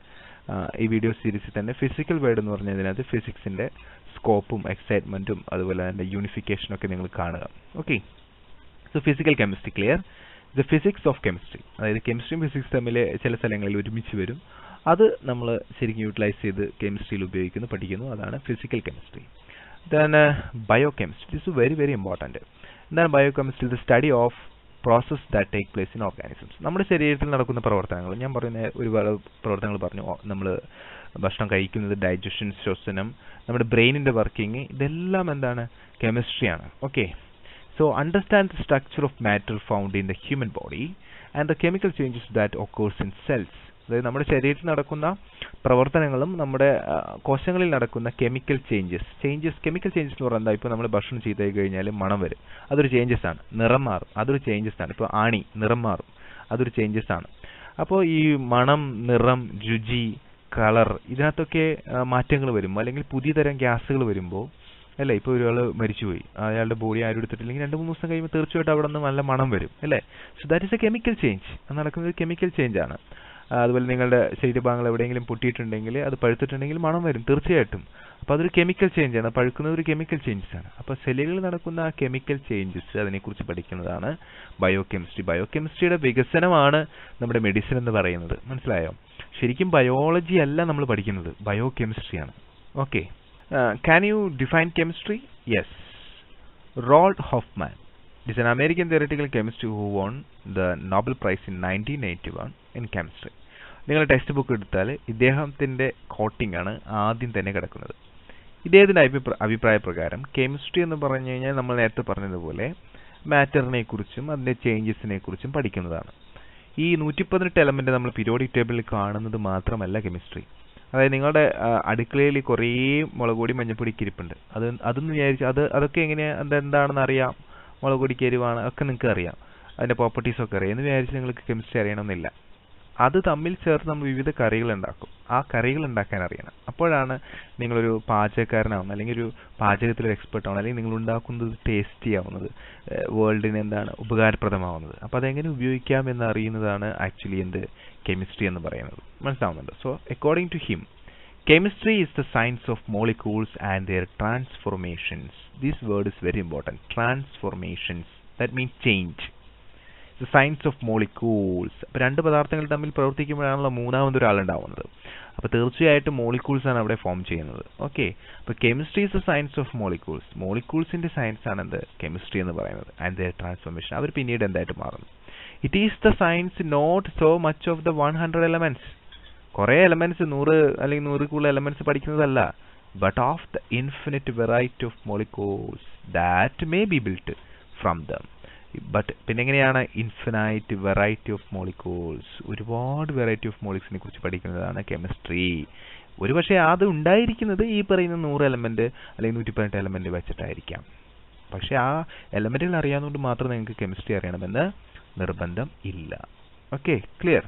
ഈ വീഡിയോ സീരീസിൽ തന്നെ ഫിസിക്കൽ വേർഡ് എന്ന് പറഞ്ഞതിനകത്ത് ഫിസിക്സിന്റെ സ്കോപ്പും എക്സൈറ്റ്മെന്റും അതുപോലെ അതിന്റെ യൂണിഫിക്കേഷനും ഒക്കെ നിങ്ങൾ കാണുക okay so physical chemistry clear the physics of chemistry അതായത് കെമിസ്ട്രിയും ഫിസിക്സ് തമ്മിൽ ചില സ്ഥലങ്ങളിൽ ഒരുമിച്ച് വരും അത് നമ്മൾ ശരിക്കും യൂട്ടിലൈസ് ചെയ്ത് കെമിസ്ട്രിയിൽ ഉപയോഗിക്കുന്നു പഠിക്കുന്നു അതാണ് physical chemistry then biochemistry is very very important എന്താണ് biochemistry the study of process that take place in organisms നമ്മുടെ ശരീരത്തിൽ നടക്കുന്ന പ്രവർത്തനങ്ങൾ ഞാൻ പറയുന്ന ഒരുപാട് പ്രവർത്തനങ്ങൾ പറഞ്ഞു നമ്മൾ ഭക്ഷണം കഴിക്കുന്നത് ഡൈജഷൻ ശ്വസനം നമ്മുടെ ബ്രെയിനിന്റെ വർക്കിംഗ് ഇതെല്ലാം എന്താണ് കെമിസ്ട്രിയാണ് okay so understand the structure of matter found in the human body and the chemical changes that occurs in cells അതായത് നമ്മുടെ ശരീരത്തിൽ നടക്കുന്ന പ്രവർത്തനങ്ങളും നമ്മുടെ കോശങ്ങളിൽ നടക്കുന്ന chemical changes changes chemical changes എന്ന് പറയുന്നത് ഇപ്പോൾ നമ്മൾ ഭക്ഷണം ചെയ്ത് കഴിഞ്ഞാൽ മണം വരും അതൊരു ചേഞ്ചസ് ആണ് നിറം മാറും അതൊരു ചേഞ്ചസ് ആണ് ഇപ്പോൾ ആണി നിറം മാറും അതൊരു ചേഞ്ചസ് ആണ് അപ്പോൾ ഈ മണം നിറം രുചി കളർ ഇതിനകത്തൊക്കെ മാറ്റങ്ങൾ വരും അല്ലെങ്കിൽ പുതിയ തരം ഗ്യാസുകൾ വരുമ്പോൾ അല്ലേ ഇപ്പോൾ ഒരാൾ മരിച്ചുപോയി അയാളുടെ ബോഡി ആരും എടുത്തിട്ടില്ലെങ്കിൽ രണ്ട് മൂന്ന് ദിവസം കഴിയുമ്പോൾ തീർച്ചയായിട്ടും അവിടെ നിന്ന് നല്ല മണം വരും അല്ലേ so that is a chemical change അത് നടക്കുന്നത് കെമിക്കൽ ചേഞ്ച് ആണ് ആ, അതുപോലെ നിങ്ങളുടെ ശരീരഭാഗങ്ങൾ എവിടെയെങ്കിലും പൊട്ടിയിട്ടുണ്ടെങ്കിൽ അത് പഴുത്തിട്ടുണ്ടെങ്കിൽ മണം വരും തീർച്ചയായിട്ടും അപ്പോൾ അതൊരു കെമിക്കൽ ചേഞ്ച് ആണ് പഴുക്കുന്നത് ഒരു കെമിക്കൽ ചേഞ്ചസ് ആണ് അപ്പോൾ സെല്ലുകളിൽ നടക്കുന്ന ആ കെമിക്കൽ ചേഞ്ചസ് അതിനെക്കുറിച്ച് പഠിക്കുന്നതാണ് ബയോ കെമിസ്ട്രി ബയോ കെമിസ്ട്രിയുടെ വികസനമാണ് നമ്മുടെ മെഡിസിൻ എന്ന് പറയുന്നത് മനസ്സിലായോ ശരിക്കും ബയോളജി അല്ല നമ്മൾ പഠിക്കുന്നത് ബയോ കെമിസ്ട്രിയാണ് okay can you define chemistry yes Roald Hoffmann is an American theoretical chemist who won the Nobel Prize in 1981 in chemistry. നിങ്ങൾ ടെക്സ്റ്റ് ബുക്ക് എടുത്താൽ ഇദ്ദേഹത്തിന്റെ കോട്ടിംഗ് ആണ് ആദ്യം തന്നെ കിടക്കുന്നത് ഇദ്ദേഹത്തിന്റെ അഭിപ്രായ അഭിപ്രായ പ്രകാരം കെമിസ്ട്രി എന്ന് പറഞ്ഞു കഴിഞ്ഞാൽ നമ്മൾ നേരത്തെ പറഞ്ഞതുപോലെ മാറ്ററിനെ കുറിച്ചും അതിന്റെ ചേഞ്ചസിനെ കുറിച്ചും പഠിക്കുന്നതാണ് ഈ നൂറ്റി പതിനെട്ട് എലമെന്റ് നമ്മൾ പീരിയോഡിക് ടേബിളിൽ കാണുന്നത് മാത്രമല്ല കെമിസ്ട്രി അതായത് നിങ്ങളുടെ ആ, അടുക്കളയിൽ കുറേ മുളക് പൊടി മഞ്ഞപ്പൊടി ഇരിപ്പുണ്ട് അത് അതൊന്ന് വിചാരിച്ച് അത് അതൊക്കെ എങ്ങനെയാ അതെന്താണെന്ന് അറിയാം മുളക് പൊടിക്ക് എരിവാണ് ഒക്കെ നിങ്ങൾക്ക് അറിയാം അതിന്റെ പ്രോപ്പർട്ടീസ് ഒക്കെ അറിയാം എന്ന് വിചാരിച്ച് നിങ്ങൾക്ക് കെമിസ്ട്രി അറിയണമെന്നില്ല അത് തമ്മിൽ ചേർത്ത് നമ്മൾ വിവിധ കറികൾ ഉണ്ടാക്കും ആ കറികൾ ഉണ്ടാക്കാൻ അറിയണം അപ്പോഴാണ് നിങ്ങളൊരു പാചകക്കാരനാവുന്നത് അല്ലെങ്കിൽ ഒരു പാചകത്തിൽ ഒരു എക്സ്പെർട്ട് ആവുന്നത് അല്ലെങ്കിൽ നിങ്ങൾ ഉണ്ടാക്കുന്നത് ടേസ്റ്റി ആവുന്നത് വേൾഡിന് എന്താണ് ഉപകാരപ്രദമാവുന്നത് അപ്പോൾ അതെങ്ങനെ ഉപയോഗിക്കാം എന്ന് അറിയുന്നതാണ് ആക്ച്വലി എന്ത് കെമിസ്ട്രി എന്ന് പറയുന്നത് മനസ്സിലാവുന്നുണ്ട് so according to him Chemistry is the science of molecules and their transformations. This word is very important. Transformations. That means change. The science of molecules. അപ്പോൾ രണ്ട് പദാർത്ഥങ്ങൾ തമ്മിൽ പ്രവർത്തിക്കുമ്പോഴാണല്ലോ മൂന്നാമതൊരാളുണ്ടാവുന്നത് അപ്പോൾ തീർച്ചയായിട്ടും മോളിക്യൂൾസ് ആണ് അവിടെ ഫോം ചെയ്യുന്നത് ഓക്കെ അപ്പോൾ chemistry is the science of molecules മോളിക്യൂൾസിന്റെ സയൻസ് ആണ് എന്ത് കെമിസ്ട്രി എന്ന് പറയുന്നത് ആൻഡ് ദയർ ട്രാൻസ്ഫോർമേഷൻ അവർ പിന്നീട് എന്തായിട്ട് മാറുന്നു it is the science not so much of the one hundred elements കുറെ എലമെന്റ്സ് നൂറ് അല്ലെങ്കിൽ നൂറ് കൂടുതൽ എലമെന്റ്സ് പഠിക്കുന്നതല്ല but of the infinite variety of molecules that may be built from them but പിന്നെ എങ്ങനെയാണ് ഇൻഫിനൈറ്റ് വെറൈറ്റി ഓഫ് മോളിക്യൂൾസ് ഒരുപാട് variety of മോളിക്സിനെ കുറിച്ച് പഠിക്കുന്നതാണ് കെമിസ്ട്രി ഒരുപക്ഷെ അത് ഉണ്ടായിരിക്കുന്നത് ഈ പറയുന്ന നൂറ് എലമെന്റ് അല്ലെങ്കിൽ നൂറ്റി പതിനെട്ട് എലമെന്റ് വെച്ചിട്ടായിരിക്കാം പക്ഷെ ആ എലമെന്റുകൾ അറിയാവുന്നതുകൊണ്ട് മാത്രം നിങ്ങൾക്ക് കെമിസ്ട്രി അറിയണമെന്ന് നിർബന്ധം ഇല്ല okay clear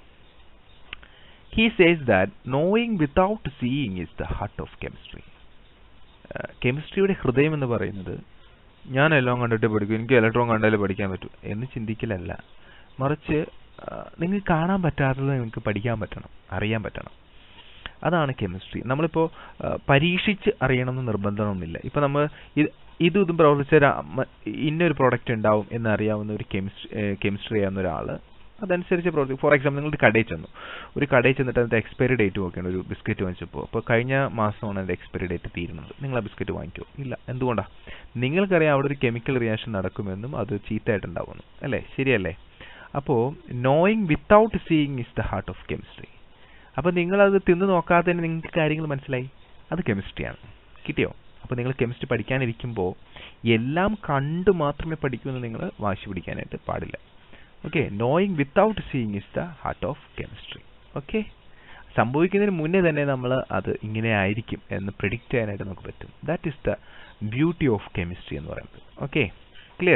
he says that knowing without seeing is the heart of chemistry കെമിസ്ട്രിയുടെ ഹൃദയം എന്ന് പറയുന്നത് ഞാൻ എല്ലാം കണ്ടിട്ട് പഠിക്കും എനിക്ക് ഇലക്ട്രോൺ കണ്ടാലേ പഠിക്കാൻ പറ്റൂ എന്ന് ചിന്തിക്കലല്ല മറിച്ച് നിങ്ങൾക്ക് കാണാൻ പറ്റാത്തത് നിങ്ങൾക്ക് പഠിക്കാൻ പറ്റണം അറിയാൻ പറ്റണം അതാണ് കെമിസ്ട്രി നമ്മളിപ്പോൾ പരീക്ഷിച്ച് അറിയണമെന്ന് നിർബന്ധമൊന്നുമില്ല ഇപ്പൊ നമ്മൾ ഇത് ഇതും ഇതും പ്രവർത്തിച്ച ഒരു അമ്മ- ഇന്നൊരു പ്രോഡക്റ്റ് ഉണ്ടാവും എന്ന് അറിയാവുന്ന ഒരു കെമിസ്ട്രി കെമിസ്ട്രി അറിയാവുന്ന ഒരാൾ അതനുസരിച്ച് പ്രവർത്തിക്കും ഫോർ എക്സാമ്പിൾ നിങ്ങൾ ഒരു കടയിൽ ചെന്നു ഒരു കടയിൽ ചെന്നിട്ട് അതിന്റെ എക്സ്പയറി ഡേറ്റ് നോക്കിയാണ് ഒരു ബിസ്ക്കറ്റ് വാങ്ങിച്ചപ്പോൾ അപ്പോൾ കഴിഞ്ഞ മാസമാണ് അതിന്റെ എക്സ്പയറി ഡേറ്റ് തീരുന്നത് നിങ്ങൾ ആ ബിസ്ക്കറ്റ് വാങ്ങിക്കുമോ ഇല്ല എന്തുകൊണ്ടാ നിങ്ങൾക്കറിയാം അവിടെ ഒരു കെമിക്കൽ റിയാക്ഷൻ നടക്കുമെന്നും അത് ചീത്തയായിട്ടുണ്ടാവുന്നു അല്ലേ ശരിയല്ലേ അപ്പോൾ knowing without seeing is the heart of chemistry അപ്പോൾ നിങ്ങളത് തിന്നു നോക്കാതെ തന്നെ നിങ്ങൾക്ക് കാര്യങ്ങൾ മനസ്സിലായി അത് കെമിസ്ട്രിയാണ് കിട്ടിയോ അപ്പോൾ നിങ്ങൾ കെമിസ്ട്രി പഠിക്കാനിരിക്കുമ്പോൾ എല്ലാം കണ്ടു മാത്രമേ പഠിക്കൂ എന്ന് നിങ്ങൾ വാശി പിടിക്കാനായിട്ട് പാടില്ല okay knowing without seeing is the heart of chemistry okay സംഭവിക്കുന്നതിന് മുന്നേ തന്നെ നമ്മൾ അത് ഇങ്ങനെ ആയിരിക്കും എന്ന് പ്രിഡിക്റ്റ് ചെയ്യാനായിട്ട് നമുക്ക് പറ്റും that is the beauty of chemistry എന്ന് പറയുന്നത് okay clear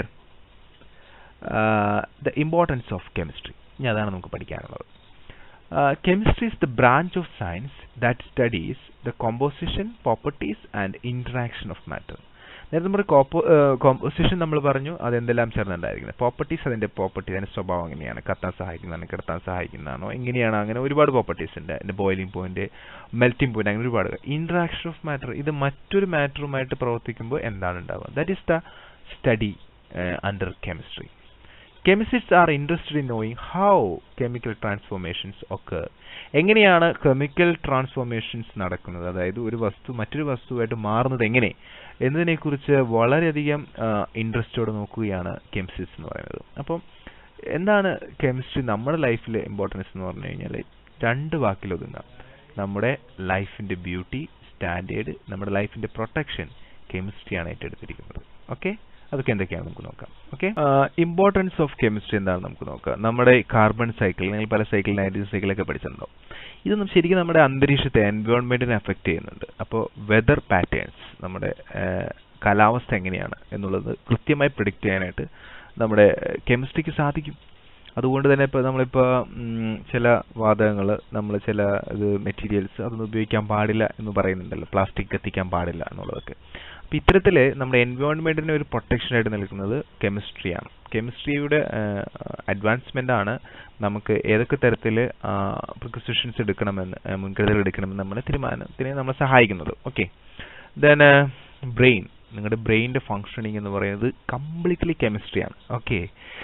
the importance of chemistry ഇനി അതാണ് നമുക്ക് പഠിക്കാനുള്ളത് chemistry is the branch of science that studies the composition properties and interaction of matter നേരത്തെ നമ്മുടെ കോമ്പോസിഷൻ നമ്മൾ പറഞ്ഞു അതെന്തെല്ലാം ചേർന്നുണ്ടായിരിക്കുന്നത് പ്രോപ്പർട്ടീസ് അതിന്റെ പ്രോപ്പർട്ടി അതിന്റെ സ്വഭാവം എങ്ങനെയാണ് കത്താൻ സഹായിക്കുന്നതാണ് കിടത്താൻ സഹായിക്കുന്നതാണോ എങ്ങനെയാണ് അങ്ങനെ ഒരുപാട് പ്രോപ്പർട്ടീസ് ഉണ്ട് അതിന്റെ ബോയിലിംഗ് പോയിന്റ് മെൽറ്റിംഗ് പോയിന്റ് അങ്ങനെ ഒരുപാട് ഇന്ററാക്ഷൻ ഓഫ് മാറ്റർ ഇത് മറ്റൊരു മാറ്ററുമായിട്ട് പ്രവർത്തിക്കുമ്പോൾ എന്താണ് ഉണ്ടാവുക that is the study under chemistry chemists are interested in knowing how chemical transformations ഒക്കെ എങ്ങനെയാണ് കെമിക്കൽ ട്രാൻസ്ഫോർമേഷൻസ് നടക്കുന്നത് അതായത് ഒരു വസ്തു മറ്റൊരു വസ്തുവായിട്ട് മാറുന്നത് എങ്ങനെ എന്നതിനെക്കുറിച്ച് വളരെയധികം ഇൻട്രസ്റ്റോടെ നോക്കുകയാണ് കെമിസ്റ്റിസ്റ്റ് എന്ന് പറയുന്നത് അപ്പം എന്താണ് കെമിസ്ട്രി നമ്മുടെ ലൈഫിലെ ഇമ്പോർട്ടൻസ് എന്ന് പറഞ്ഞു കഴിഞ്ഞാൽ രണ്ട് വാക്കിൽ ഒതുങ്ങാം നമ്മുടെ ലൈഫിന്റെ ബ്യൂട്ടി സ്റ്റാൻഡേർഡ് നമ്മുടെ ലൈഫിന്റെ പ്രൊട്ടക്ഷൻ കെമിസ്ട്രിയാണ് ഏറ്റെടുത്തിരിക്കുന്നത് ഓക്കെ അതൊക്കെ എന്തൊക്കെയാണ് നമുക്ക് നോക്കാം ഓക്കെ ഇമ്പോർട്ടൻസ് ഓഫ് കെമിസ്ട്രി എന്താണ് നമുക്ക് നോക്കാം നമ്മുടെ കാർബൺ സൈക്കിൾ നിങ്ങൾ പല സൈക്കിൾ നൈട്രജൻ സൈക്കിളൊക്കെ പഠിച്ചിട്ടുണ്ടോ ഇതൊന്നും ശരിക്കും നമ്മുടെ അന്തരീക്ഷത്തെ എൻവയോൺമെന്റിനെ അഫക്റ്റ് ചെയ്യുന്നുണ്ട് അപ്പോൾ വെതർ പാറ്റേൺസ് നമ്മുടെ കാലാവസ്ഥ എങ്ങനെയാണ് എന്നുള്ളത് കൃത്യമായി പ്രിഡിക്റ്റ് ചെയ്യാനായിട്ട് നമ്മുടെ കെമിസ്ട്രിക്ക് സാധിക്കും അതുകൊണ്ട് തന്നെ ഇപ്പോൾ നമ്മളിപ്പോൾ ചില വാതകങ്ങൾ നമ്മൾ ചില ഇത് മെറ്റീരിയൽസ് അതൊന്നും ഉപയോഗിക്കാൻ പാടില്ല എന്ന് പറയുന്നുണ്ടല്ലോ പ്ലാസ്റ്റിക് കത്തിക്കാൻ പാടില്ല എന്നുള്ളതൊക്കെ അപ്പം ഇത്തരത്തിൽ നമ്മുടെ എൻവയോൺമെന്റിന് ഒരു പ്രൊട്ടക്ഷൻ ആയിട്ട് നിൽക്കുന്നത് കെമിസ്ട്രിയാണ് കെമിസ്ട്രിയുടെ അഡ്വാൻസ്മെന്റ് ആണ് നമുക്ക് ഏതൊക്കെ തരത്തിൽ പ്രിക്കോസിഷൻസ് എടുക്കണമെന്ന് ആ, മുൻകരുതൽ എടുക്കണമെന്ന് നമ്മുടെ തീരുമാനത്തിന് നമ്മളെ സഹായിക്കുന്നത് ഓക്കെ ദെൻ ബ്രെയിൻ നിങ്ങളുടെ ബ്രെയിനിന്റെ ഫങ്ഷനിങ് എന്ന് പറയുന്നത് കംപ്ലീറ്റ്ലി കെമിസ്ട്രിയാണ് ഓക്കെ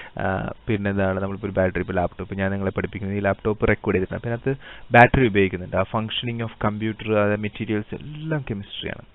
പിന്നെ എന്താണ് നമ്മളിപ്പോൾ ഒരു ബാറ്ററി ഇപ്പോൾ ലാപ്ടോപ്പ് ഞാൻ നിങ്ങളെ പഠിപ്പിക്കുന്നത് ഈ ലാപ്ടോപ്പ് റെക്കോർഡ് ചെയ്തിട്ടുണ്ട് അപ്പോൾ അതിനകത്ത് ബാറ്ററി ഉപയോഗിക്കുന്നുണ്ട് ആ ഫങ്ഷനിങ് ഓഫ് കമ്പ്യൂട്ടർ അത് മെറ്റീരിയൽസ് എല്ലാം കെമിസ്ട്രിയാണ്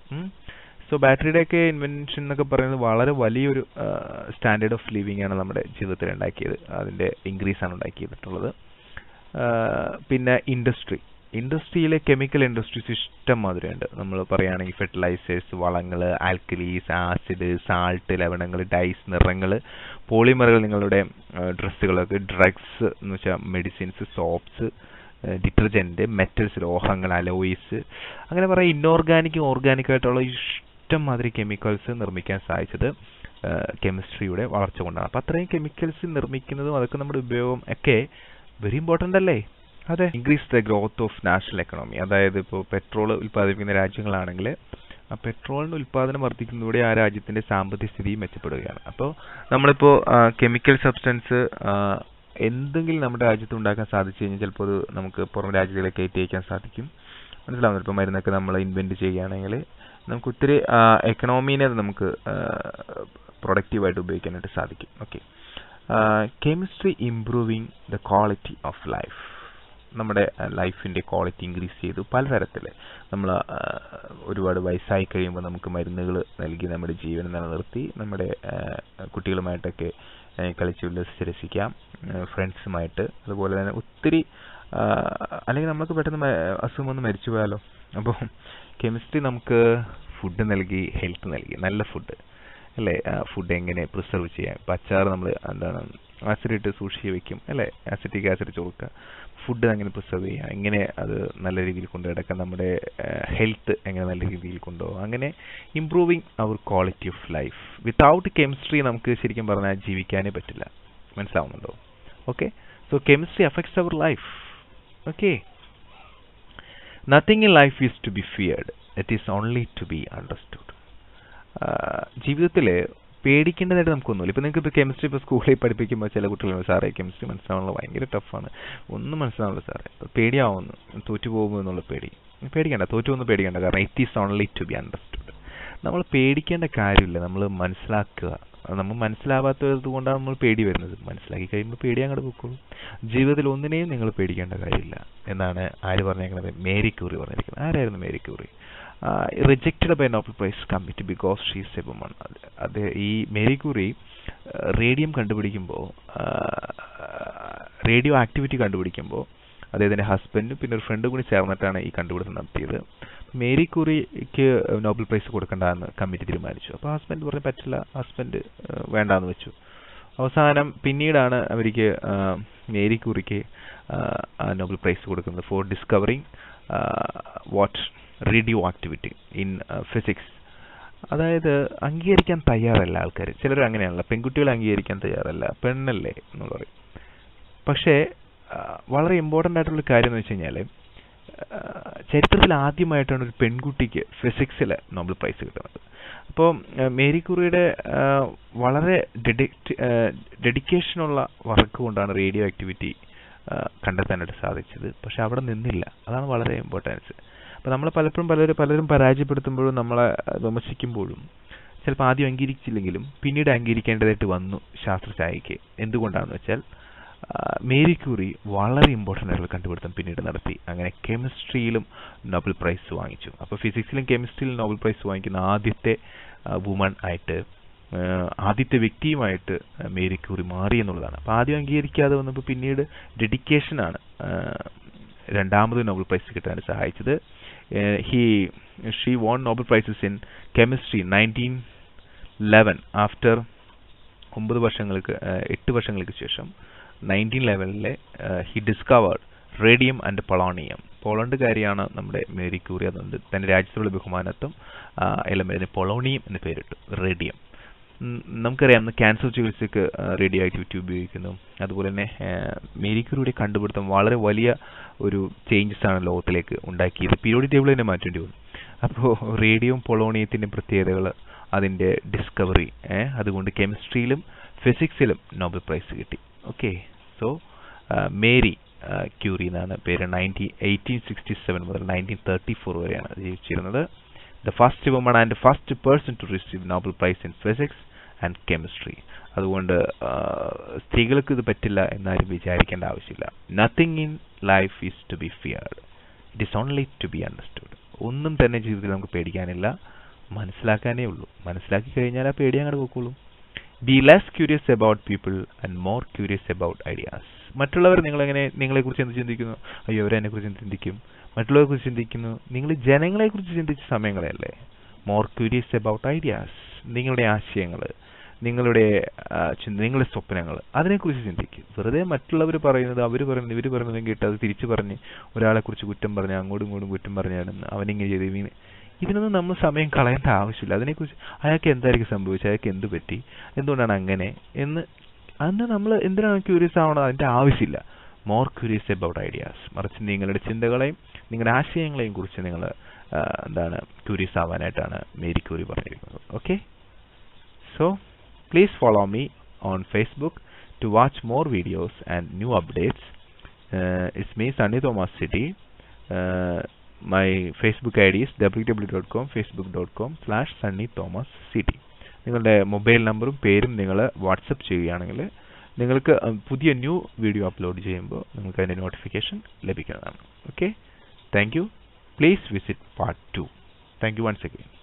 സോ ബാറ്ററിയുടെ ഒക്കെ ഇൻവെൻഷൻ എന്നൊക്കെ പറയുന്നത് വളരെ വലിയൊരു സ്റ്റാൻഡേർഡ് ഓഫ് ലിവിംഗ് ആണ് നമ്മുടെ ജീവിതത്തിൽ ഉണ്ടാക്കിയത് അതിന്റെ ഇൻക്രീസ് ആണ് ഉണ്ടാക്കിയിട്ടുള്ളത് ആ, പിന്നെ ഇൻഡസ്ട്രി ഇൻഡസ്ട്രിയിലെ കെമിക്കൽ ഇൻഡസ്ട്രീസ് ഇഷ്ടം മാതിരിയുണ്ട് നമ്മൾ പറയുകയാണെങ്കിൽ ഫെർട്ടിലൈസേഴ്സ് വളങ്ങൾ ആൽക്കലീസ് ആസിഡ് സാൾട്ട് ലവണങ്ങൾ ഡൈസ് നിറങ്ങൾ പോളിമറുകൾ നിങ്ങളുടെ ഡ്രസ്സുകളൊക്കെ ഡ്രഗ്സ് എന്ന് വെച്ചാൽ മെഡിസിൻസ് സോപ്സ് ഡിറ്റർജന്റ് മെറ്റൽസ് ലോഹങ്ങൾ അലോയിസ് അങ്ങനെ പറയാം ഇൻഓർഗാനിക്കും ഓർഗാനിക് ആയിട്ടുള്ള ഇഷ്ടം മാതിരി കെമിക്കൽസ് നിർമ്മിക്കാൻ സാധിച്ചത് കെമിസ്ട്രിയുടെ വളർച്ച കൊണ്ടാണ് അപ്പൊ അത്രയും കെമിക്കൽസ് നിർമ്മിക്കുന്നതും അതൊക്കെ നമ്മുടെ ഉപയോഗം ഒക്കെ വെരി ഇമ്പോർട്ടന്റ് അല്ലേ അതെ increase the growth of national economy അതായത് ഇപ്പോൾ പെട്രോൾ ഉൽപ്പാദിപ്പിക്കുന്ന രാജ്യങ്ങളാണെങ്കിൽ ആ പെട്രോളിന്റെ ഉൽപ്പാദനം വർദ്ധിക്കുന്നതോടെ ആ രാജ്യത്തിന്റെ സാമ്പത്തിക സ്ഥിതി മെച്ചപ്പെടുകയാണ് അപ്പോൾ നമ്മളിപ്പോൾ കെമിക്കൽ സബ്സ്റ്റൻസ് എന്തെങ്കിലും നമ്മുടെ രാജ്യത്ത് ഉണ്ടാക്കാൻ സാധിച്ചു കഴിഞ്ഞാൽ ചിലപ്പോൾ അത് നമുക്ക് പുറം രാജ്യങ്ങളിലേക്ക് കയറ്റി അയക്കാൻ സാധിക്കും മനസ്സിലാവുന്നത് ഇപ്പോൾ മരുന്നൊക്കെ നമ്മൾ ഇൻവെന്റ് ചെയ്യുകയാണെങ്കിൽ നമുക്ക് ഒത്തിരി എക്കണോമീനെ അത് നമുക്ക് പ്രൊഡക്റ്റീവായിട്ട് ഉപയോഗിക്കാനായിട്ട് സാധിക്കും okay chemistry improving the quality of life നമ്മുടെ ലൈഫിന്റെ ക്വാളിറ്റി ഇൻക്രീസ് ചെയ്തു പലതരത്തിൽ നമ്മൾ ഒരുപാട് വയസ്സായി കഴിയുമ്പോൾ നമുക്ക് മരുന്നുകൾ നൽകി നമ്മുടെ ജീവൻ നിലനിർത്തി നമ്മുടെ ആ, കുട്ടികളുമായിട്ടൊക്കെ ആ, കളിച്ച് ഉല്ലസിച്ച് രസിക്കാം ഫ്രണ്ട്സുമായിട്ട് അതുപോലെ തന്നെ ഒത്തിരി ആ, അല്ലെങ്കിൽ നമുക്ക് പെട്ടെന്ന് മ- അസുഖം വന്ന് മരിച്ചു പോയാലോ അപ്പോൾ കെമിസ്ട്രി നമുക്ക് ഫുഡ് നൽകി ഹെൽത്ത് നൽകി നല്ല ഫുഡ് അല്ലേ ഫുഡ് എങ്ങനെ പ്രിസർവ് ചെയ്യാം ഇപ്പം അച്ചാർ നമ്മൾ എന്താണ് ആസിഡ് ഇട്ട് സൂക്ഷിച്ച് വെക്കും അല്ലേ ആസിറ്റിക് ആസിഡ് ചോർക്കുക ഫുഡ് എങ്ങനെ പ്രിസർവ് ചെയ്യാം എങ്ങനെ അത് നല്ല രീതിയിൽ കൊണ്ടു നടക്കാം നമ്മുടെ ഹെൽത്ത് എങ്ങനെ നല്ല രീതിയിൽ കൊണ്ടുപോകാം അങ്ങനെ improving our quality of life without chemistry നമുക്ക് ശരിക്കും പറഞ്ഞാൽ ജീവിക്കാനേ പറ്റില്ല മനസ്സിലാവുന്നുണ്ടോ okay so chemistry affects our life okay nothing in life is to be feared it is only to be understood ജീവിതത്തിൽ പേടിക്കേണ്ടതായിട്ട് നമുക്കൊന്നുമില്ല ഇപ്പൊ നിങ്ങൾക്ക് ഇപ്പോൾ കെമിസ്ട്രി ഇപ്പോൾ സ്കൂളിൽ പഠിപ്പിക്കുമ്പോൾ ചില കുട്ടികൾ സാറേ കെമിസ്ട്രി മനസ്സിലാവുന്നത് ഭയങ്കര ടഫാണ് ഒന്നും മനസ്സിലാവില്ല സാറേ തോറ്റു തോറ്റുപോകുമോ എന്നുള്ള പേടി പേടിക്കണ്ട തോറ്റു പോകുന്നു പേടിക്കണ്ട കാരണം it is only to be understood നമ്മൾ പേടിക്കേണ്ട കാര്യമില്ല നമ്മൾ മനസ്സിലാക്കുക നമ്മൾ മനസ്സിലാവാത്തത് കൊണ്ടാണ് നമ്മൾ പേടി വരുന്നത് മനസ്സിലാക്കി കഴിയുമ്പോൾ പേടി അങ്ങോട്ട് പൊക്കോളൂ ജീവിതത്തിൽ ഒന്നിനെയും നിങ്ങൾ പേടിക്കേണ്ട കാര്യമില്ല എന്നാണ് ആര് പറഞ്ഞേക്കുന്നത് മേരി ക്യൂറി പറഞ്ഞിരിക്കുന്നത് ആരായിരുന്നു Marie Curie rejected by Nobel prize committee because she's a woman അത് ഈ മേരി ക്യൂറി റേഡിയം കണ്ടുപിടിക്കുമ്പോൾ റേഡിയോ ആക്ടിവിറ്റി കണ്ടുപിടിക്കുമ്പോൾ അദ്ദേഹത്തിന്റെ ഹസ്ബൻഡും പിന്നെ ഒരു ഫ്രണ്ടും കൂടി ചേർന്നിട്ടാണ് ഈ കണ്ടുപിടുത്തം നടത്തിയത് മേരി കുറിക്ക് നോബൽ പ്രൈസ് കൊടുക്കണ്ടെന്ന് കമ്മിറ്റി തീരുമാനിച്ചു അപ്പോൾ ഹസ്ബൻഡ് പറഞ്ഞു പറ്റില്ല ഹസ്ബൻഡ് വേണ്ടാന്ന് വെച്ചു അവസാനം പിന്നീടാണ് അവർക്ക് മേരി കുറിക്ക് നോബൽ പ്രൈസ് കൊടുക്കുന്നത് for discovering what radioactivity in physics അതായത് അംഗീകരിക്കാൻ തയ്യാറല്ല ആൾക്കാർ ചിലർ അങ്ങനെയാണല്ലോ പെൺകുട്ടികൾ അംഗീകരിക്കാൻ തയ്യാറല്ല പെണ്ണല്ലേ എന്ന് പറയും പക്ഷേ ആ, വളരെ ഇമ്പോർട്ടൻ്റ് ആയിട്ടുള്ള കാര്യം എന്ന് വെച്ച് കഴിഞ്ഞാൽ ചരിത്രത്തിൽ ആദ്യമായിട്ടാണ് ഒരു പെൺകുട്ടിക്ക് ഫിസിക്സിൽ നോബൽ പ്രൈസ് കിട്ടുന്നത് അപ്പോൾ മേരി കുറിയുടെ ആ, വളരെ ഡെഡിക്കേഷനുള്ള വർക്ക് കൊണ്ടാണ് റേഡിയോ ആക്ടിവിറ്റി കണ്ടെത്താനായിട്ട് സാധിച്ചത് പക്ഷെ അവിടെ നിന്നില്ല അതാണ് വളരെ ഇമ്പോർട്ടൻസ് അപ്പോൾ നമ്മൾ പലപ്പോഴും പലരും പലരും പരാജയപ്പെടുത്തുമ്പോഴും നമ്മളെ വിമർശിക്കുമ്പോഴും ചിലപ്പോൾ ആദ്യം അംഗീകരിച്ചില്ലെങ്കിലും പിന്നീട് അംഗീകരിക്കേണ്ടതായിട്ട് വന്നു ശാസ്ത്രശാഖയ്ക്ക് എന്തുകൊണ്ടാണെന്ന് വെച്ചാൽ ആ, മേരി ക്യൂറി വളരെ ഇമ്പോർട്ടൻ്റ് ആയിട്ടുള്ള കണ്ടുപിടുത്തം പിന്നീട് നടത്തി അങ്ങനെ കെമിസ്ട്രിയിലും നോബൽ പ്രൈസ് വാങ്ങിച്ചു അപ്പോൾ ഫിസിക്സിലും കെമിസ്ട്രിയിലും നോബൽ പ്രൈസ് വാങ്ങിക്കുന്ന ആദ്യത്തെ വുമൺ ആയിട്ട് ആ, ആദ്യത്തെ വ്യക്തിയുമായിട്ട് മേരി ക്യൂറി മാറി എന്നുള്ളതാണ് അപ്പോൾ ആദ്യം അംഗീകരിക്കാതെ വന്നപ്പോൾ പിന്നീട് ഡെഡിക്കേഷനാണ് രണ്ടാമത് നോബൽ പ്രൈസ് കിട്ടാൻ സഹായിച്ചത് he she won Nobel prizes in chemistry nineteen eleven after ഒമ്പത് വർഷങ്ങൾക്ക് ആ, എട്ട് വർഷങ്ങൾക്ക് ശേഷം നയൻറ്റീൻ ലെവലിലെ he discovered radium and polonium പോളണ്ടുകാരിയാണ് നമ്മുടെ മേരി ക്യൂറി അതുകൊണ്ട് തന്റെ രാജ്യത്തുള്ള ബഹുമാനത്വം എലമെന്റിന് പൊളോണിയം എന്ന് പേരിട്ടു റേഡിയം ഉം, നമുക്കറിയാം ഇന്ന് ക്യാൻസർ ചികിത്സയ്ക്ക് റേഡിയോ ആക്ടിവിറ്റി ഉപയോഗിക്കുന്നു അതുപോലെ തന്നെ ആ, മേരി ക്യൂറിയുടെ കണ്ടുപിടുത്തം വളരെ വലിയ ഒരു ചേഞ്ചസ് ആണ് ലോകത്തിലേക്ക് ഉണ്ടാക്കിയത് പീരിയോഡിക് ടേബിൾ തന്നെ മാറ്റേണ്ടി വന്നു അപ്പോൾ റേഡിയം പൊളോണിയത്തിൻ്റെ പ്രത്യേകതകൾ അതിൻ്റെ ഡിസ്കവറി അതുകൊണ്ട് കെമിസ്ട്രിയിലും ഫിസിക്സിലും നോബൽ പ്രൈസ് കിട്ടി ഓക്കെ സോ മേരി ക്യൂറി എന്നാണ് പേര് നയൻറ്റീൻ എയ്റ്റീൻ സിക്സ്റ്റി സെവൻ മുതൽ നയൻറ്റീൻ തേർട്ടി ഫോർ വരെയാണ് ജീവിച്ചിരുന്നത് the first woman and first person to receive Nobel prize in physics and chemistry അതുകൊണ്ട് സ്ത്രീകൾക്ക് ഇത് പറ്റില്ല എന്നാരും വിചാരിക്കേണ്ട ആവശ്യമില്ല nothing in life is to be feared it is only to be understood ഒന്നും തന്നെ ജീവിതത്തിൽ നമുക്ക് പേടിക്കാനില്ല മനസ്സിലാക്കാനേ ഉള്ളൂ മനസ്സിലാക്കി കഴിഞ്ഞാൽ ആ പേടി അങ്ങോട്ട് പോയിക്കോളും be less curious about people and more curious about ideas മറ്റുള്ളവർ നിങ്ങളെങ്ങനെ നിങ്ങളെക്കുറിച്ച് എന്ത് ചിന്തിക്കുന്നു അയ്യോ അവരെന്നെ കുറിച്ച് എന്ത് ചിന്തിക്കും മറ്റുള്ളവരെ കുറിച്ച് ചിന്തിക്കുന്നു നിങ്ങൾ ജനങ്ങളെ കുറിച്ച് ചിന്തിച്ച സമയങ്ങളെയല്ലേ മോർ ക്യൂരിയസ് അബൌട്ട് ഐഡിയാസ് നിങ്ങളുടെ ആശയങ്ങൾ നിങ്ങളുടെ നിങ്ങളുടെ സ്വപ്നങ്ങൾ അതിനെക്കുറിച്ച് ചിന്തിക്കും വെറുതെ മറ്റുള്ളവർ പറയുന്നത് അവർ പറയുന്നത് ഇവർ പറയുന്നതും കേട്ട് അത് തിരിച്ചു പറഞ്ഞ് ഒരാളെ കുറിച്ച് കുറ്റം പറഞ്ഞ് അങ്ങോട്ടും ഇങ്ങോട്ടും കുറ്റം പറഞ്ഞാണ് അവനിങ്ങനെ ചെയ്ത് ഇവന് ഇതിനൊന്നും നമ്മൾ സമയം കളയേണ്ട ആവശ്യമില്ല അതിനെക്കുറിച്ച് അയാൾക്ക് എന്തായിരിക്കും സംഭവിച്ചത് അയാൾക്ക് എന്ത് പറ്റി എന്തുകൊണ്ടാണ് അങ്ങനെ എന്ന് അന്ന് നമ്മൾ എന്തിനാണ് ക്യൂരിയസ് ആവണത് അതിൻ്റെ ആവശ്യമില്ല മോർ ക്യൂരിയസ് അബൌട്ട് ഐഡിയാസ് മറിച്ച് നിങ്ങളുടെ ചിന്തകളെയും നിങ്ങളുടെ ആശയങ്ങളെയും കുറിച്ച് നിങ്ങൾ എന്താണ് ക്യൂരിയസ് ആവാനായിട്ടാണ് മേരി ക്യൂരി പറഞ്ഞിരിക്കുന്നത് okay so please follow me on Facebook to watch more videos and new updates it's me Sunny Thomas city my Facebook I D is W W dot com Facebook dot com slash Sunny Thomas city നിങ്ങളുടെ mobile നമ്പറും പേരും നിങ്ങൾ WhatsApp ചെയ്യുകയാണെങ്കിൽ നിങ്ങൾക്ക് പുതിയ new video upload ചെയ്യുമ്പോൾ നിങ്ങൾക്ക് അതിൻ്റെ നോട്ടിഫിക്കേഷൻ ലഭിക്കുന്നതാണ് okay thank you please visit part two thank you once again